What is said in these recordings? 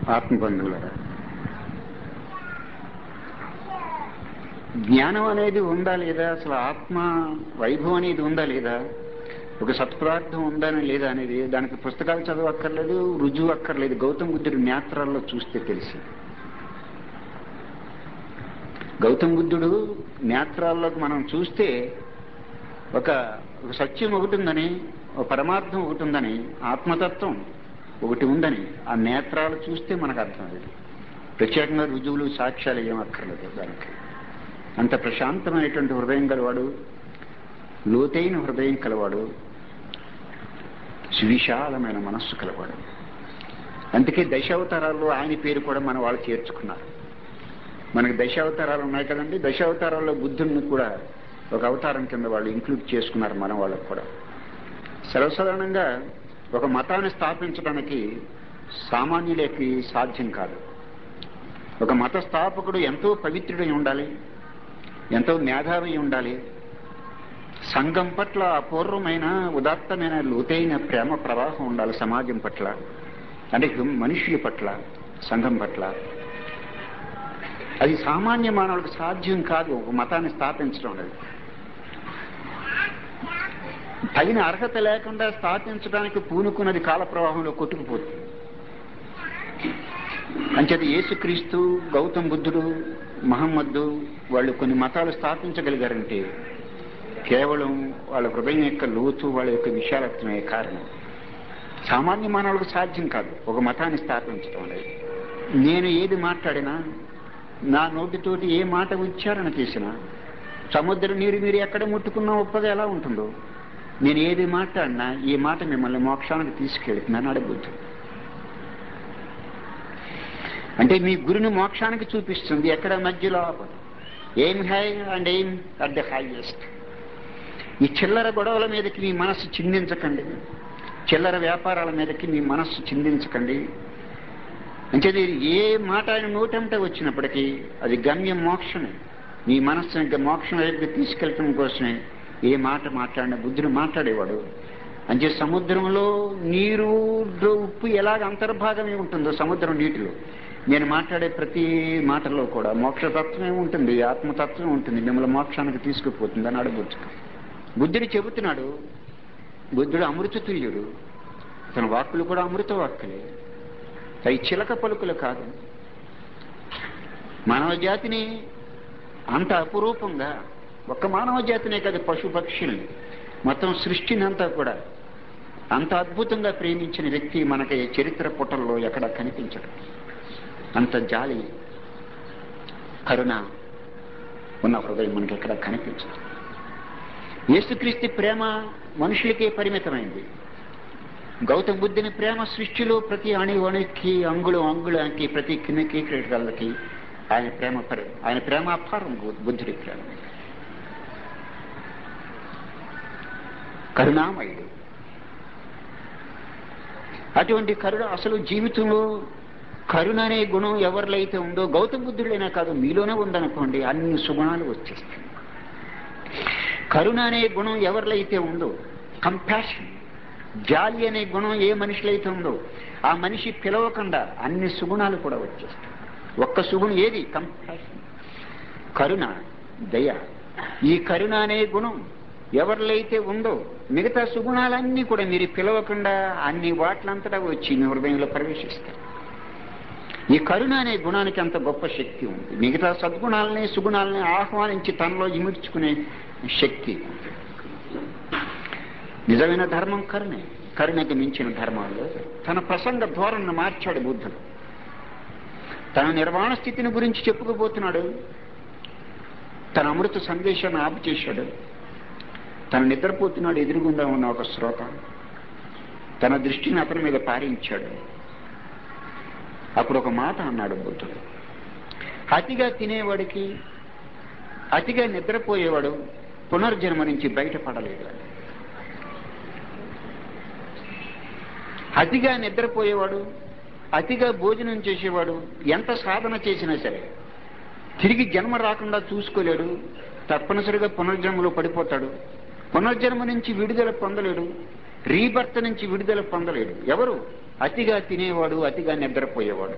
ఆత్మబంధువులరా జ్ఞానం అనేది ఉందా లేదా అసలు ఆత్మ వైభవం అనేది ఉందా లేదా ఒక సత్పదార్థం ఉందా లేదా అనేది దానికి పుస్తకాలు చదవక్కర్లేదు రుజువు అక్కర్లేదు గౌతమ బుద్ధుడి నేత్రాల్లో చూస్తే తెలిసి గౌతమ బుద్ధుడు నేత్రాల్లోకి మనం చూస్తే ఒక ఒక సత్యం ఒకటి ఉందని ఒక పరమార్థం ఒకటి ఉందని ఆత్మతత్వం ఒకటి ఉందని ఆ నేత్రాలు చూస్తే మనకు అర్థమయ్యేది ప్రత్యేకంగా రుజువులు సాక్ష్యాలు ఏం అక్కర్లేదు దానికి అంత ప్రశాంతమైనటువంటి హృదయం గలవాడు లోతైన హృదయం కలవాడు సువిశాలమైన మనస్సు కలవాడు అందుకే దశావతారాల్లో ఆయన పేరు కూడా మన వాళ్ళు చేర్చుకున్నారు మనకి దశావతారాలు ఉన్నాయి కదండి దశావతారాల్లో బుద్ధుడిని కూడా ఒక అవతారం కింద వాళ్ళు ఇంక్లూడ్ చేసుకున్నారు మన వాళ్ళకు కూడా సర్వసాధారణంగా ఒక మతాన్ని స్థాపించడానికి సామాన్యులకి సాధ్యం కాదు ఒక మత స్థాపకుడు ఎంతో పవిత్రుడై ఉండాలి ఎంతో మేధావి ఉండాలి సంఘం పట్ల అపూర్వమైన ఉదాత్తమైన లోతైన ప్రేమ ప్రవాహం ఉండాలి సమాజం పట్ల అంటే హ్యూమ- మనుషుల పట్ల సంఘం పట్ల అది సామాన్య మానవులకు సాధ్యం కాదు ఒక మతాన్ని స్థాపించడం అనేది తగిన అర్హత లేకుండా స్థాపించడానికి పూనుకున్నది కాల ప్రవాహంలో కొట్టుకుపోతుంది అంచేత యేసుక్రీస్తు గౌతమ్ బుద్ధుడు మహమ్మద్దు వాళ్ళు కొన్ని మతాలు స్థాపించగలిగారంటే కేవలం వాళ్ళ హృదయం యొక్క లోతు వాళ్ళ యొక్క విశాలత్వమే కారణం సామాన్య మానవులకు సాధ్యం కాదు ఒక మతాన్ని స్థాపించడం అనేది నేను ఏది మాట్లాడినా నా నోటితోటి ఏ మాట ఉచ్చారణ చేసినా సముద్ర నీరు మీరు ఎక్కడ ముట్టుకున్నా ఒప్పగా ఎలా ఉంటుందో నేను ఏది మాట్లాడినా ఈ మాట మిమ్మల్ని మోక్షానికి తీసుకెళ్తున్నాను అడగొద్దు అంటే మీ గురుని మోక్షానికి చూపిస్తుంది ఎక్కడ మధ్యలో ఆపదు aim high and aim at the highest ఈ చిల్లర గొడవల మీదకి మీ మనస్సు చిందించకండి చిల్లర వ్యాపారాల మీదకి మీ మనస్సు చిందించకండి అంటే ఇది ఏ మాట ఆయన నోటంటే వచ్చినప్పటికీ అది గమ్యం మోక్షమే మీ మనస్సుని ఇంకా మోక్షం వైపుకి తీసుకెళ్ళటం కోసమే ఏ మాట మాట్లాడిన బుద్ధుడు మాట్లాడేవాడు అంటే సముద్రంలో నీరు ఉప్పు ఎలాగ అంతర్భాగమే ఉంటుందో సముద్రం నీటిలో నేను మాట్లాడే ప్రతి మాటలో కూడా మోక్షతత్వమే ఉంటుంది ఆత్మతత్వం ఉంటుంది మిమ్మల్ని మోక్షానికి తీసుకుపోతుంది అని అడగొచ్చు బుద్ధుడు చెబుతున్నాడు బుద్ధుడు అమృతతుల్యుడు తన వాక్కులు కూడా అమృత వాక్కులే అవి చిలక పలుకులు కాదు మానవ జాతిని అంత అపురూపంగా ఒక్క మానవ జాతినే కాదు పశు పక్షుల్ని మొత్తం సృష్టిని అంతా కూడా అంత అద్భుతంగా ప్రేమించిన వ్యక్తి మనకి చరిత్ర పుటల్లో ఎక్కడ కనిపించడు అంత జాలి కరుణ ఉన్న హృదయం మనకి ఎక్కడ కనిపించదు యేసుక్రీస్తు ప్రేమ మనుషులకే పరిమితమైంది గౌతమ బుద్ధుని ప్రేమ సృష్టిలో ప్రతి అణి అణుకి అంగుళం అంగుళానికి ప్రతి కిన్నకి క్రీడలకి ఆయన ప్రేమ పరి ఆయన ప్రేమ అపారం బుద్ధుడి ప్రేమ కరుణామయుడు అటువంటి కరుణ అసలు జీవితంలో కరుణ అనే గుణం ఎవరిలో అయితే ఉందో గౌతమ బుద్ధుడైనా కాదు మీలోనే ఉందనుకోండి అన్ని సుగుణాలు వచ్చేస్తాయి కరుణ అనే గుణం ఎవరిలో అయితే ఉందో కంపాషన్ జాలి అనే గుణం ఏ మనిషిలో అయితే ఉందో ఆ మనిషి పిలవకుండా అన్ని సుగుణాలు కూడా వచ్చేస్తాయి ఒక్క సుగుణం ఏది కంపాషన్ కరుణ దయ ఈ కరుణ అనే గుణం ఎవరిలో అయితే ఉందో మిగతా సుగుణాలన్నీ కూడా మీరు పిలవకుండా అన్ని వాట్లంతటా వచ్చి మీ హృదయంలో ప్రవేశిస్తాయి ఈ కరుణ అనే గుణానికి అంత గొప్ప శక్తి ఉంది మిగతా సద్గుణాలని సుగుణాలని ఆహ్వానించి తనలో ఇముడ్చుకునే శక్తి నిజమైన ధర్మం కరుణే కరుణకి మించిన ధర్మాల్లో తన ప్రసంగ ధోరణను మార్చాడు బుద్ధుడు తన నిర్వాణ స్థితిని గురించి చెప్పుకోబోతున్నాడు తన అమృత సందేశాన్ని ఆపు చేశాడు తను నిద్రపోతున్నాడు ఎదురుగుండా ఉన్న ఒక శ్రోత తన దృష్టిని అతని మీద పారించాడు అప్పుడు ఒక మాట అన్నాడు బుద్ధుడు అతిగా తినేవాడికి అతిగా నిద్రపోయేవాడు పునర్జన్మ నుంచి బయటపడలేదు అతిగా నిద్రపోయేవాడు అతిగా భోజనం చేసేవాడు ఎంత సాధన చేసినా సరే తిరిగి జన్మ రాకుండా చూసుకోలేడు తప్పనిసరిగా పునర్జన్మలో పడిపోతాడు పునర్జన్మ నుంచి విడుదల పొందలేడు రీబర్త్ నుంచి విడుదల పొందలేడు ఎవరు అతిగా తినేవాడు అతిగా నిద్రపోయేవాడు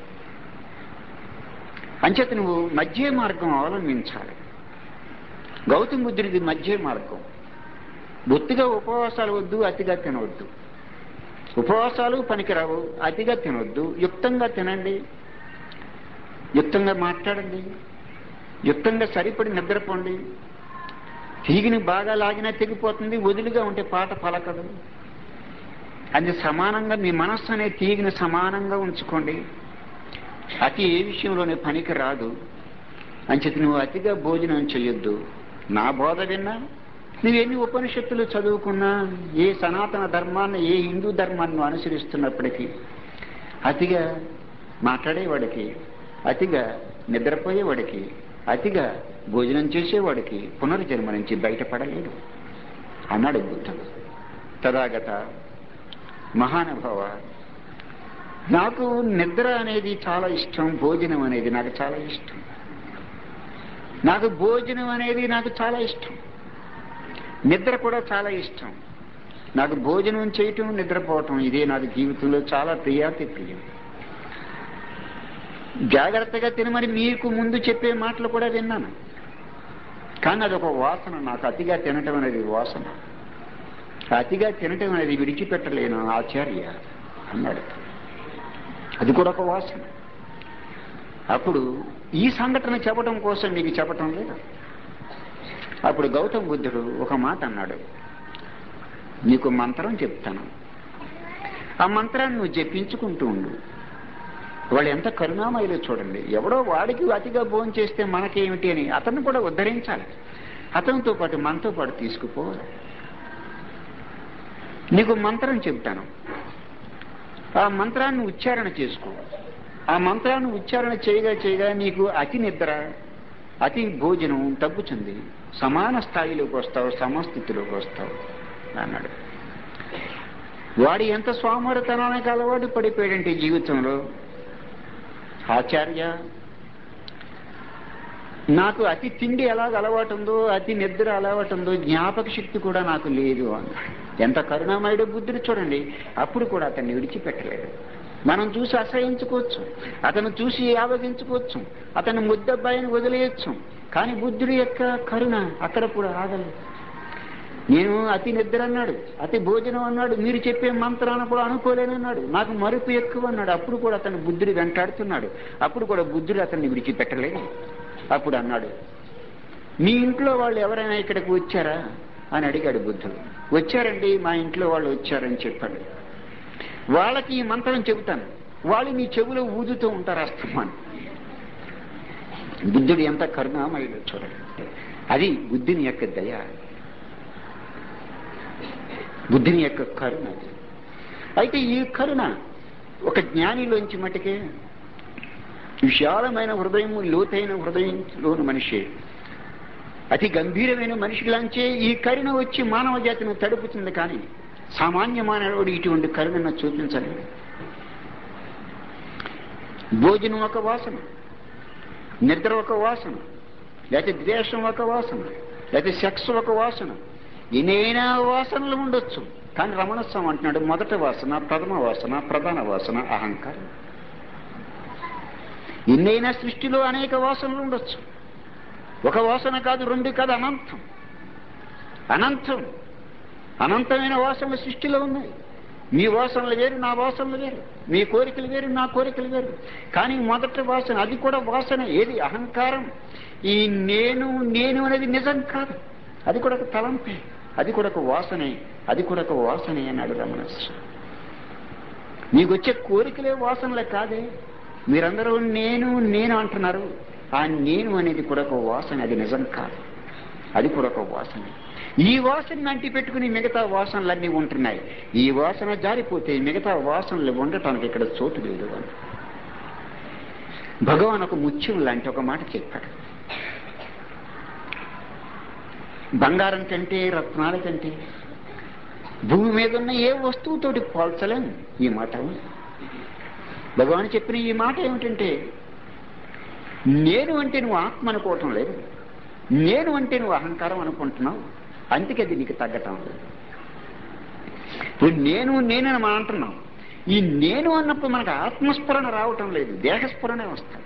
అంచేత నువ్వు మధ్య మార్గం అవలంబించాలి గౌతమ బుద్ధుడిది మధ్య మార్గం బొత్తిగా ఉపవాసాలు వద్దు అతిగా తినవద్దు ఉపవాసాలు పనికిరావు అతిగా తినవద్దు యుక్తంగా తినండి యుక్తంగా మాట్లాడండి యుక్తంగా సరిపడి నిద్రపోండి తీగిని బాగా లాగినా తెగిపోతుంది వదిలిగా ఉంటే పాట పలకదు అది సమానంగా మీ మనస్సు అనే తీగిని సమానంగా ఉంచుకోండి అతి ఏ విషయంలోనే పనికి రాదు అంచేత నువ్వు అతిగా భోజనం చేయొద్దు నా బోధ విన్నా నువ్వెన్ని ఉపనిషత్తులు చదువుకున్నా ఏ సనాతన ధర్మాన్ని ఏ హిందూ ధర్మాన్ని నువ్వు అనుసరిస్తున్నప్పటికీ అతిగా మాట్లాడేవాడికి అతిగా నిద్రపోయేవాడికి అతిగా భోజనం చేసేవాడికి పునర్జన్మ నుంచి బయటపడలేడు అన్నాడు బుద్ధుడు తదాగత మహానుభావ నాకు నిద్ర అనేది చాలా ఇష్టం భోజనం అనేది నాకు చాలా ఇష్టం నాకు భోజనం అనేది నాకు చాలా ఇష్టం నిద్ర కూడా చాలా ఇష్టం నాకు భోజనం చేయటం నిద్రపోవటం ఇదే నాకు జీవితంలో చాలా ప్రియాతి ప్రియం జాగ్రత్తగా తినమని మీకు ముందు చెప్పే మాటలు కూడా విన్నాను కానీ అదొక వాసన నాకు అతిగా తినటం అనేది వాసన అతిగా తినటం అనేది విడిచిపెట్టలేను ఆచార్య అన్నాడు అది కూడా ఒక వాసన అప్పుడు ఈ సంఘటన చెప్పడం కోసం మీకు చెప్పటం లేదు అప్పుడు గౌతమ బుద్ధుడు ఒక మాట అన్నాడు నీకు మంత్రం చెప్తాను ఆ మంత్రాన్ని నువ్వు జపించుకుంటూ ఉండు వాళ్ళు ఎంత కరుణామయులు చూడండి ఎవడో వాడికి అతిగా భోజనం చేస్తే మనకేమిటి అని అతను కూడా ఉద్ధరించాలి అతనితో పాటు మనతో పాటు తీసుకుపోవాలి నీకు మంత్రం చెప్తాను ఆ మంత్రాన్ని ఉచ్చారణ చేసుకో ఆ మంత్రాన్ని ఉచ్చారణ చేయగా చేయగా నీకు అతి నిద్ర అతి భోజనం తగ్గుతుంది సమాన స్థాయిలోకి వస్తావు సమస్థితిలోకి వస్తావు అన్నాడు వాడు ఎంత స్వామరతనానికి అలవాటు పడిపోయాడంటే జీవితంలో ఆచార్య నాకు అతి తిండి ఎలాగ అలవాటు ఉందో అతి నిద్ర అలవాటు ఉందో జ్ఞాపక శక్తి కూడా నాకు లేదు అన్నాడు ఎంత కరుణామయుడు బుద్ధుడు చూడండి అప్పుడు కూడా అతన్ని విడిచిపెట్టలేదు మనం చూసి అసహించుకోవచ్చు అతను చూసి ఆవగించుకోవచ్చు అతను ముద్దబ్బాయిని వదిలేయచ్చు కానీ బుద్ధుడి యొక్క కరుణ అక్కడ కూడా ఆగలేదు నేను అతి నిద్ర అన్నాడు అతి భోజనం అన్నాడు మీరు చెప్పే మంత్రాన్ని కూడా అనుకోలేనన్నాడు నాకు మరుపు ఎక్కువ అన్నాడు అప్పుడు కూడా అతను బుద్ధుడు వెంటాడుతున్నాడు అప్పుడు కూడా బుద్ధుడు అతన్ని విడిచిపెట్టలేదు అప్పుడు అన్నాడు మీ ఇంట్లో వాళ్ళు ఎవరైనా ఇక్కడికి వచ్చారా అని అడిగాడు బుద్ధుడు వచ్చారండి మా ఇంట్లో వాళ్ళు వచ్చారని చెప్పాడు వాళ్ళకి ఈ మంత్రం చెబుతాను వాళ్ళు మీ చెవులో ఊదుతూ ఉంటారు అస్తమాన్ బుద్ధుడు ఎంత కరుణామయుడు చూడండి అది బుద్ధిని యొక్క దయ బుద్ధిని యొక్క కరుణ అది అయితే ఈ కరుణ ఒక జ్ఞానిలోంచి మటుకే విశాలమైన హృదయం లోతైన హృదయంలోని మనిషి అతి గంభీరమైన మనిషిలాంచే ఈ కరుణ వచ్చి మానవ జాతిని తడుపుతుంది కానీ సామాన్య మానవుడు ఇటువంటి కరుణను చూపించలేడు భోజనం ఒక వాసన నిద్ర ఒక వాసన లేకపోతే ద్వేషం ఒక వాసన లేకపోతే సెక్స్ ఒక వాసన ఎన్నైనా వాసనలు ఉండొచ్చు కానీ రమణస్వామి అంటున్నాడు మొదటి వాసన ప్రథమ వాసన ప్రధాన వాసన అహంకారం ఎన్నైనా సృష్టిలో అనేక వాసనలు ఉండొచ్చు ఒక వాసన కాదు రెండు కాదు అనంతం అనంతం అనంతమైన వాసనలు సృష్టిలో ఉన్నాయి మీ వాసనలు వేరు నా వాసనలు వేరు మీ కోరికలు వేరు నా కోరికలు వేరు కానీ మొదటి వాసన అది కూడా వాసన ఏది అహంకారం ఈ నేను నేను అనేది నిజం కాదు అది కూడా ఒక తలంపే అది కూడా ఒక వాసనే అది కూడా ఒక వాసనే అన్నాడు రమణస్ మీకు వచ్చే కోరికలే వాసనలే కాదే మీరందరూ నేను నేను అంటున్నారు ఆ నేను అనేది కూడా ఒక వాసన అది నిజం కాదు అది కూడా ఒక వాసన ఈ వాసన అంటి పెట్టుకుని మిగతా వాసనలన్నీ ఉంటున్నాయి ఈ వాసన జారిపోతే మిగతా వాసనలు ఉండటానికి ఇక్కడ చోటు లేదు అని భగవాన్ ఒక ముత్యం లాంటి ఒక మాట చెప్పాడు బంగారం కంటే రత్నాల కంటే భూమి మీద ఉన్న ఏ వస్తువుతోటి పోల్చలేం ఈ మాట భగవాన్ చెప్పిన ఈ మాట ఏమిటంటే నేను అంటే నువ్వు ఆత్మ అనుకోవటం లేదు నేను అంటే నువ్వు అహంకారం అనుకుంటున్నావు అందుకే అది నీకు తగ్గటం లేదు ఇప్పుడు నేను నేనని మనం అంటున్నాం ఈ నేను అన్నప్పుడు మనకు ఆత్మస్ఫురణ రావటం లేదు దేహస్ఫురణే వస్తుంది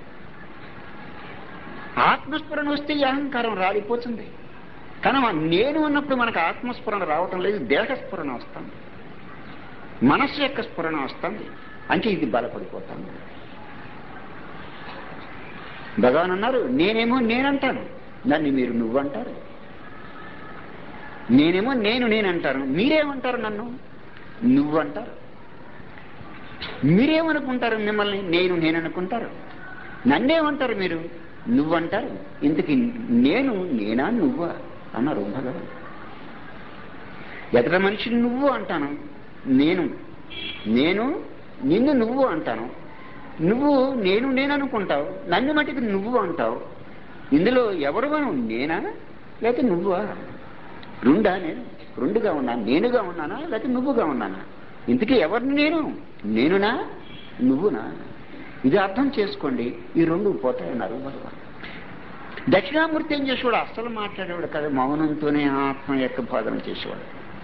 ఆత్మస్ఫురణ వస్తే ఈ అహంకారం రాలిపోతుంది కానీ ఆ నేను అన్నప్పుడు మనకు ఆత్మస్ఫురణ రావటం లేదు దేహస్ఫురణ వస్తుంది మనస్సు యొక్క స్ఫురణ వస్తుంది అంటే ఇది బలపడిపోతుంది భగవాన్ అన్నారు నేనేమో నేనంటాను నన్ను మీరు నువ్వంటారు నేనేమో నేను నేనంటాను మీరేమంటారు నన్ను నువ్వంటారు మీరేమనుకుంటారు మిమ్మల్ని నేను నేననుకుంటారు నన్నేమంటారు మీరు నువ్వంటారు ఇంతకి నేను నేనా నువ్వా అన్నారు భగవాన్ ఎదట మనిషిని నువ్వు అంటాను నేను నేను నిన్ను నువ్వు అంటాను నువ్వు నేను నేను అనుకుంటావు నన్ను మటుకు నువ్వు అంటావు ఇందులో ఎవరు మనం నేనా లేకపోతే నువ్వా రెండా నేను రెండుగా ఉన్నాను నేనుగా ఉన్నానా లేకపోతే నువ్వుగా ఉన్నానా ఇంతకీ ఎవరిని నేను నేనునా నువ్వునా ఇది అర్థం చేసుకోండి ఈ రెండు పోతాయన్నారు భగవాన్ దక్షిణామూర్తి ఏం చేసేవాడు అస్సలు మాట్లాడేవాడు కదా మౌనంతోనే ఆత్మ యొక్క బోధన చేసేవాడు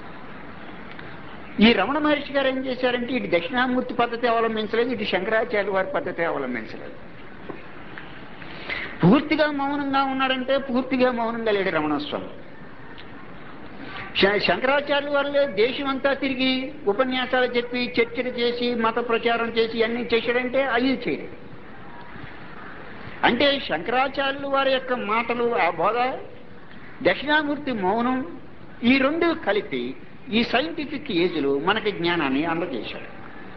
ఈ రమణ మహర్షి గారు ఏం చేశారంటే ఇటు దక్షిణామూర్తి పద్ధతి అవలంబించలేదు ఇటు శంకరాచార్య వారి పద్ధతి అవలంబించలేదు పూర్తిగా మౌనంగా ఉన్నాడంటే పూర్తిగా మౌనంగా లేడు రమణస్వామి శ- శంకరాచార్యుల వల్లే దేశం అంతా తిరిగి ఉపన్యాసాలు చెప్పి చర్చలు చేసి మత ప్రచారం చేసి అన్ని చేశాడంటే అది చేయలేదు అంటే శంకరాచార్యులు వారి యొక్క మాటలు ఆ బోధ దక్షిణామూర్తి మౌనం ఈ రెండు కలిపి ఈ సైంటిఫిక్ ఏజ్లో మనకి జ్ఞానాన్ని అందజేశాడు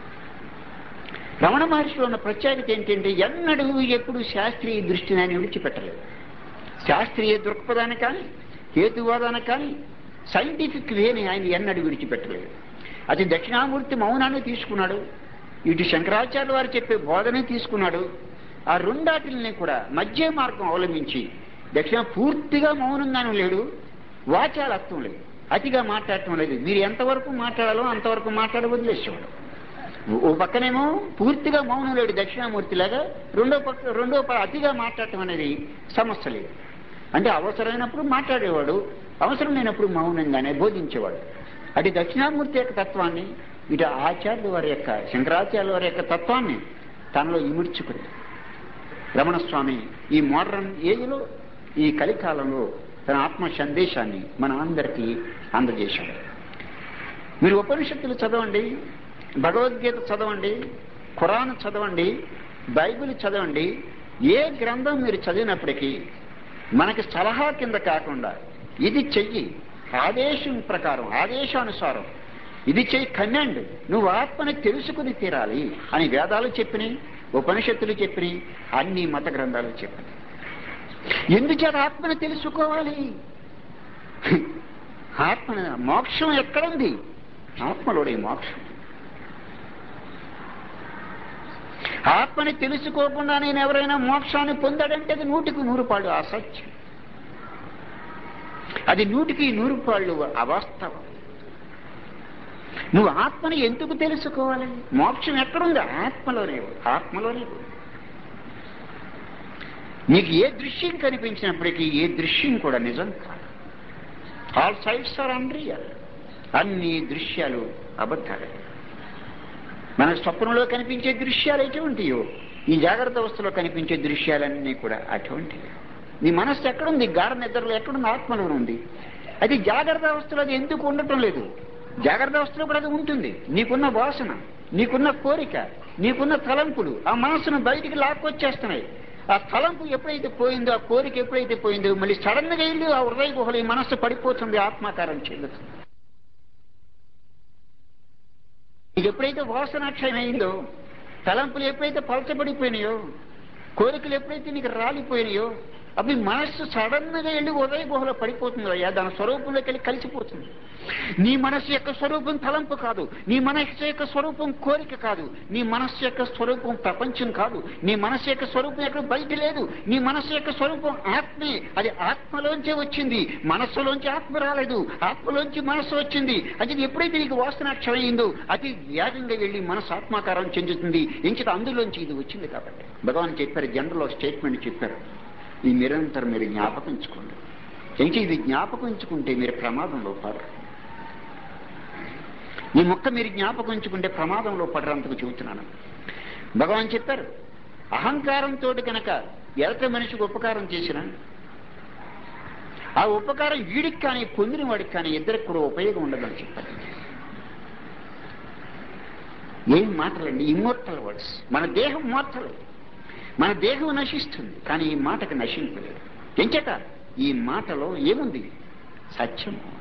రమణ మహర్షిలో ఉన్న ప్రత్యేకత ఏంటంటే ఎన్నడూ ఎప్పుడు శాస్త్రీయ దృష్టిని ఆయన విడిచిపెట్టలేదు శాస్త్రీయ దృక్పథాన్ని కానీ హేతువాదాన్ని కానీ సైంటిఫిక్ వేని ఆయన ఎన్నడూ విడిచిపెట్టలేదు అది దక్షిణామూర్తి మౌనాన్ని తీసుకున్నాడు ఇటు శంకరాచార్య వారు చెప్పే బోధనే తీసుకున్నాడు ఆ రెండాటిల్ని కూడా మధ్య మార్గం అవలంబించి దక్షిణ పూర్తిగా మౌనంగానూ లేడు వాచాలత్వం లేదు అతిగా మాట్లాడటం లేదు మీరు ఎంతవరకు మాట్లాడాలో అంతవరకు మాట్లాడ వదిలేసేవాడు ఓ పక్కనేమో పూర్తిగా మౌనం లేడు దక్షిణామూర్తి లాగా రెండో పక్క రెండో ప- అతిగా మాట్లాడటం అనేది సమస్య లేదు అంటే అవసరమైనప్పుడు మాట్లాడేవాడు అవసరం లేనప్పుడు మౌనంగానే బోధించేవాడు అటు దక్షిణామూర్తి యొక్క తత్వాన్ని ఇటు ఆచార్యుల వారి యొక్క శంకరాచార్యుల వారి యొక్క తత్వాన్ని తనలో ఇముడ్చుకుని రమణస్వామి ఈ మోడర్న్ ఏజ్లో ఈ కలికాలంలో తన ఆత్మ సందేశాన్ని మన అందరికీ అందజేశాడు మీరు ఉపనిషత్తులు చదవండి భగవద్గీత చదవండి ఖురాన్ చదవండి బైబిల్ చదవండి ఏ గ్రంథం మీరు చదివినప్పటికీ మనకి సలహా కింద కాకుండా ఇది చెయ్యి ఆదేశం ప్రకారం ఆదేశానుసారం ఇది చెయ్యి కమాండ్ నువ్వు ఆత్మని తెలుసుకుని తీరాలి అని వేదాలు చెప్పినాయి ఉపనిషత్తులు చెప్పినాయి అన్ని మత గ్రంథాలు చెప్పినాయి ఎందుచేత ఆత్మని తెలుసుకోవాలి ఆత్మ మోక్షం ఎక్కడుంది ఆత్మలోనే మోక్షం ఆత్మని తెలుసుకోకుండా నేను ఎవరైనా మోక్షాన్ని పొందాడంటే అది నూటికి నూరు పాళ్ళు అసత్యం అది నూటికి నూరు పాళ్ళు అవాస్తవం నువ్వు ఆత్మని ఎందుకు తెలుసుకోవాలి మోక్షం ఎక్కడుంది ఆత్మలోనే ఉంది. ఆత్మలోనే ఉంది. నీకు ఏ దృశ్యం కనిపించినప్పటికీ ఏ దృశ్యం కూడా నిజం కాదు ఆల్ సైడ్స్ ఆర్ అన్రియల్ అన్ని దృశ్యాలు అబద్ధాలే మన స్వప్నంలో కనిపించే దృశ్యాలు ఎటువంటివో ఈ జాగ్రత్త అవస్థలో కనిపించే దృశ్యాలన్నీ కూడా అటువంటివి నీ మనస్సు ఎక్కడుంది గాఢ నిద్రలో ఎక్కడుంది ఆత్మలో ఉంది అది జాగ్రత్త అవస్థలో అది ఎందుకు ఉండటం లేదు జాగ్రత్త అవస్థలో కూడా అది ఉంటుంది నీకున్న వాసన నీకున్న కోరిక నీకున్న తలంపులు ఆ మనస్సును బయటికి లాక్కొచ్చేస్తున్నాయి ఆ తలంపు ఎప్పుడైతే పోయిందో ఆ కోరిక ఎప్పుడైతే పోయిందో మళ్ళీ సడన్ గా వెళ్ళి ఆ హృదయ గుహలో ఈ మనస్సు పడిపోతుంది ఆత్మాకారం చెందుతుంది నీకు ఎప్పుడైతే వాసన క్షయమైందో తలంపులు ఎప్పుడైతే పలచబడిపోయినాయో కోరికలు ఎప్పుడైతే నీకు రాలిపోయినాయో అవి మనస్సు సడన్ గా వెళ్ళి ఉదయ గుహలో పడిపోతుంది అయ్యా దాని స్వరూపంలోకి వెళ్ళి కలిసిపోతుంది నీ మనస్సు యొక్క స్వరూపం తలంపు కాదు నీ మనస్సు యొక్క స్వరూపం కోరిక కాదు నీ మనస్సు యొక్క స్వరూపం ప్రపంచం కాదు నీ మనస్సు యొక్క స్వరూపం ఎక్కడ బయట లేదు నీ మనస్సు యొక్క స్వరూపం ఆత్మే అది ఆత్మలోంచే వచ్చింది మనస్సులోంచి ఆత్మ రాలేదు ఆత్మలోంచి మనస్సు వచ్చింది అది ఎప్పుడైతే నీకు వాసన క్షయమైందో అతి వేగంగా వెళ్ళి మనసు ఆత్మాకారం చెందుతుంది ఇంకటి అందులోంచి ఇది వచ్చింది కాబట్టి భగవాన్ చెప్పారు జనరల్ స్టేట్మెంట్ చెప్పారు ఈ నిరంతరం మీరు జ్ఞాపకించుకోండి ఇంక ఇది జ్ఞాపకించుకుంటే మీరు ప్రమాదంలో పడరు ఈ మొక్క మీరు జ్ఞాపకం ఉంచుకుంటే ప్రమాదంలో పడరంతకు చెబుతున్నాను భగవాన్ చెప్పారు అహంకారంతో కనుక ఎలక మనిషికి ఉపకారం చేసినా ఆ ఉపకారం వీడికి కానీ పొందిన వాడికి కానీ ఇద్దరికి కూడా ఉపయోగం ఉండదని చెప్పారు ఏం మాటలండి ఇమ్మోర్టల్ వర్డ్స్ మన దేహం మోర్టల్ మన దేహం నశిస్తుంది కానీ ఈ మాటకు నశింపలేదు ఎంచట ఈ మాటలో ఏముంది సత్యం ఉంది.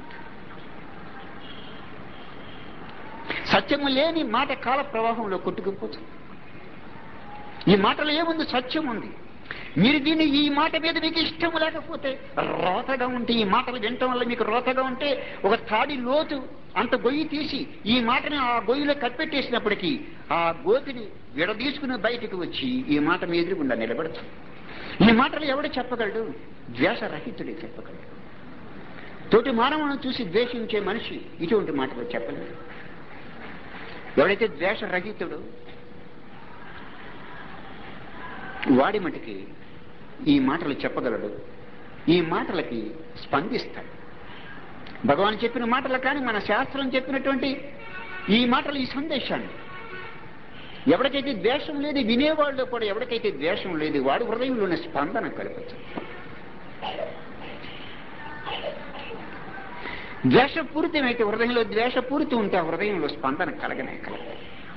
సత్యము లేని మాట కాల ప్రవాహంలో కొట్టుకుపోతుంది ఈ మాటలో ఏముంది సత్యం ఉంది మీరు దీన్ని ఈ మాట మీద మీకు ఇష్టం లేకపోతే రోతగా ఉంటే ఈ మాటలు వినటం వల్ల మీకు రోతగా ఉంటే ఒక తాడి లోతు అంత గొయ్యి తీసి ఈ మాటని ఆ గొయ్యిలో కప్పెట్టేసినప్పటికీ ఆ గోతిని విడదీసుకుని బయటకు వచ్చి ఈ మాట మీ ఎదురుగుండా నిలబడుతుంది ఈ మాటలు ఎవడు చెప్పగలడు ద్వేషరహితుడే చెప్పగలడు తోటి మానవులను చూసి ద్వేషించే మనిషి ఇటువంటి మాటలు చెప్పలేడు ఎవడైతే ద్వేషరహితుడు వాడి మటుకి ఈ మాటలు చెప్పగలడు ఈ మాటలకి స్పందిస్తాడు భగవాన్ చెప్పిన మాటలు కానీ మన శాస్త్రం చెప్పినటువంటి ఈ మాటలు ఈ సందేశాన్ని ఎవరికైతే ద్వేషం లేదు వినేవాళ్ళు కూడా ఎవరికైతే ద్వేషం లేదు వాడి హృదయంలోని స్పందన కలగచ్చు ద్వేషపూరితమైతే హృదయంలో ద్వేషపూరితం ఉంటే ఆ హృదయంలో స్పందన కలగనే కలగదు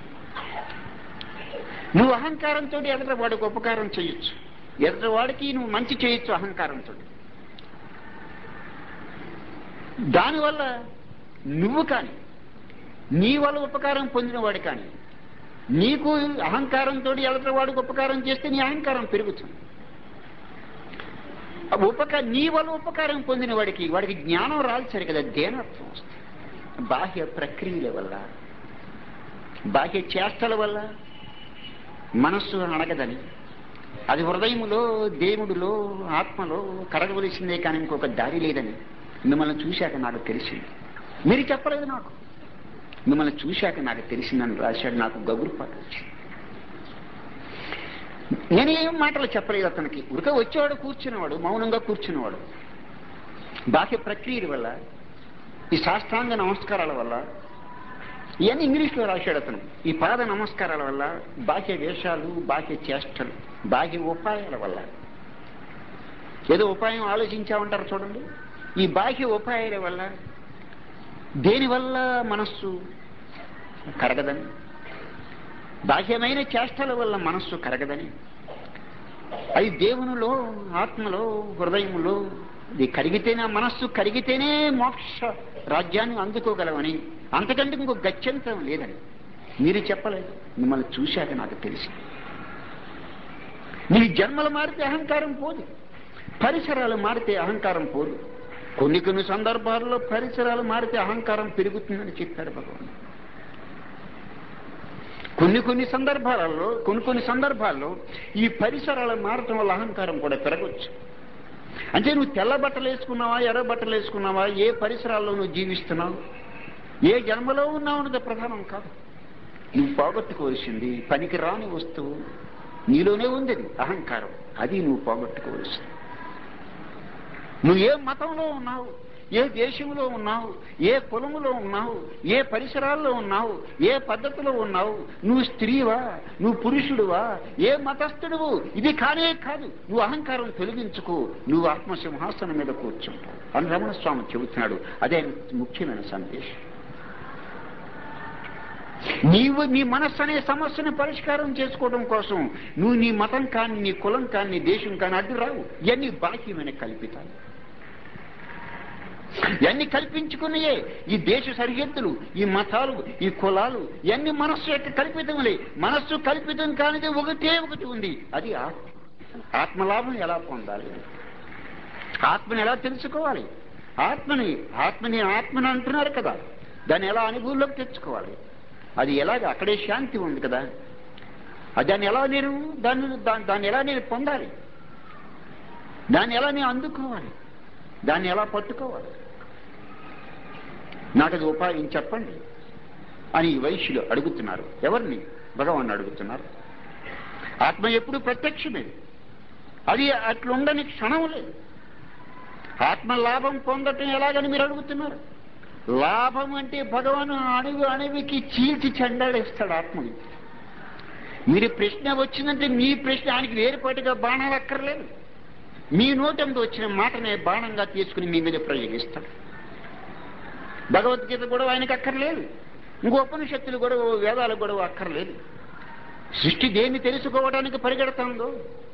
నువ్వు అహంకారంతో ఎదుట వాడికి ఉపకారం చేయొచ్చు ఎదుట వాడికి నువ్వు మంచి చేయొచ్చు అహంకారంతో దానివల్ల నువ్వు కానీ నీ వల్ల ఉపకారం పొందిన వాడు కానీ నీకు అహంకారంతో ఎదుట వాడికి ఉపకారం చేస్తే నీ అహంకారం పెరుగుతుంది ఆ ఉపక నీ వల్ల ఉపకారం పొందిన వాడికి వాడికి జ్ఞానం రాల్చారు కదా దేనత్వం వస్తుంది బాహ్య ప్రక్రియల వల్ల బాహ్య చేష్టల వల్ల మనస్సు అడగదని అది హృదయములో దేవుడిలో ఆత్మలో కరగవలసిందే కానీ ఇంకొక దారి లేదని మిమ్మల్ని చూశాక నాకు తెలిసింది మీరు చెప్పలేదు నాకు మిమ్మల్ని చూశాక నాకు తెలిసిందని రాశాడు నాకు గగురుపాటు వచ్చింది నేను ఏం మాటలు చెప్పలేదు అతనికి ఉడక వచ్చేవాడు కూర్చునేవాడు మౌనంగా కూర్చునేవాడు బాహ్య ప్రక్రియల వల్ల ఈ శాస్త్రాంగ నమస్కారాల వల్ల ఇవన్నీ ఇంగ్లీష్లో రాశాడు అతను ఈ పాద నమస్కారాల వల్ల బాహ్య వేషాలు బాహ్య చేష్టలు బాహ్య ఉపాయాల వల్ల ఏదో ఉపాయం ఆలోచించామంటారు చూడండి ఈ బాహ్య ఉపాయాల వల్ల దేనివల్ల మనస్సు కరగదని బాహ్యమైన చేష్టల వల్ల మనస్సు కరగదని అది దేవునిలో ఆత్మలో హృదయములో ఇది కరిగితేనే ఆ మనస్సు కరిగితేనే మోక్ష రాజ్యాన్ని అందుకోగలవని అంతకంటే ఇంకో గత్యంతరం లేదని మీరు చెప్పలేదు మిమ్మల్ని చూశాక నాకు తెలిసి నీ జన్మలు మారితే అహంకారం పోదు పరిసరాలు మారితే అహంకారం పోదు కొన్ని కొన్ని సందర్భాల్లో పరిసరాలు మారితే అహంకారం పెరుగుతుందని చెప్పాడు భగవాన్ కొన్ని కొన్ని సందర్భాలలో కొన్ని కొన్ని సందర్భాల్లో ఈ పరిసరాలు మారటం వల్ల అహంకారం కూడా పెరగచ్చు అంటే నువ్వు తెల్ల బట్టలు వేసుకున్నావా ఎర్ర బట్టలు వేసుకున్నావా ఏ పరిసరాల్లో నువ్వు జీవిస్తున్నావు ఏ జన్మలో ఉన్నావు అన్నది ప్రధానం కాదు నువ్వు పోగొట్టుకోవలసింది పనికి రాని వస్తువు నీలోనే ఉంది అది అహంకారం అది నువ్వు పోగొట్టుకోవలసింది నువ్వు ఏ మతంలో ఉన్నావు ఏ దేశంలో ఉన్నావు ఏ కులములో ఉన్నావు ఏ పరిసరాల్లో ఉన్నావు ఏ పద్ధతిలో ఉన్నావు నువ్వు స్త్రీవా నువ్వు పురుషుడువా ఏ మతస్థుడువు ఇది కానే కాదు నువ్వు అహంకారం తొలగించుకో నువ్వు ఆత్మసింహాసనం మీద కూర్చుంటావు అని రమణ స్వామి చెబుతున్నాడు అదే ముఖ్యమైన సందేశం నీవు నీ మనస్సు అనే సమస్యను పరిష్కారం చేసుకోవడం కోసం నువ్వు నీ మతం కానీ నీ కులం కానీ నీ దేశం కానీ అడ్డు రావు ఇవన్నీ బాహ్యమైన కల్పితాలు ఇవన్నీ కల్పించుకున్నాయే ఈ దేశ సరిహద్దులు ఈ మతాలు ఈ కులాలు ఇవన్నీ మనస్సు యొక్క కల్పితములే మనస్సు కల్పితం కానిది ఒకటే ఒకటి ఉంది అది ఆత్మ ఆత్మలాభం ఎలా పొందాలి ఆత్మని ఎలా తెలుసుకోవాలి ఆత్మని ఆత్మని ఆత్మని అంటున్నారు కదా దాన్ని ఎలా అనుభవంలోకి తెచ్చుకోవాలి అది ఎలాగ అక్కడే శాంతి ఉంది కదా అది దాన్ని ఎలా నేను దాన్ని దా- దాన్ని ఎలా నేను పొందాలి దాన్ని ఎలా నేను అందుకోవాలి దాన్ని ఎలా పట్టుకోవాలి నాకు అది ఉపాయం చెప్పండి అని ఈ వైశ్యులు అడుగుతున్నారు ఎవరిని భగవాన్ అడుగుతున్నారు ఆత్మ ఎప్పుడు ప్రత్యక్షమే అది అట్లుండని క్షణం లేదు ఆత్మ లాభం పొందటం ఎలాగని మీరు అడుగుతున్నారు లాభం అంటే భగవాను అణువు అణువుకి చీల్చి చెండాడేస్తాడు ఆత్మని మీరు ప్రశ్న వచ్చిందంటే మీ ప్రశ్న ఆయనకి వేరుపాటుగా బాణాలు అక్కర్లేదు మీ నోటంతో వచ్చిన మాటనే బాణంగా తీసుకుని మీ మీద ప్రయోగిస్తాడు భగవద్గీత కూడా ఆయనకి అక్కర్లేదు ఇంకో ఉపనిషత్తులు కూడా ఓ వేదాలు కూడా అక్కర్లేదు సృష్టి దేన్ని తెలుసుకోవడానికి పరిగెడతాందో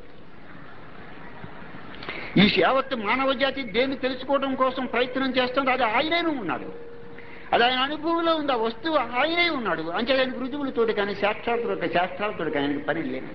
ఈ యావత్తు మానవ జాతి దేన్ని తెలుసుకోవడం కోసం ప్రయత్నం చేస్తుందో అది ఆయనే ఉన్నాడు అది ఆయన అనుభవంలో ఉంది ఆ వస్తువు ఆయనే ఉన్నాడు అంటే ఆయనకు రుజువులతోటి కానీ శాస్త్రాలతో శాస్త్రాలతో కానీ ఆయనకు పని లేదు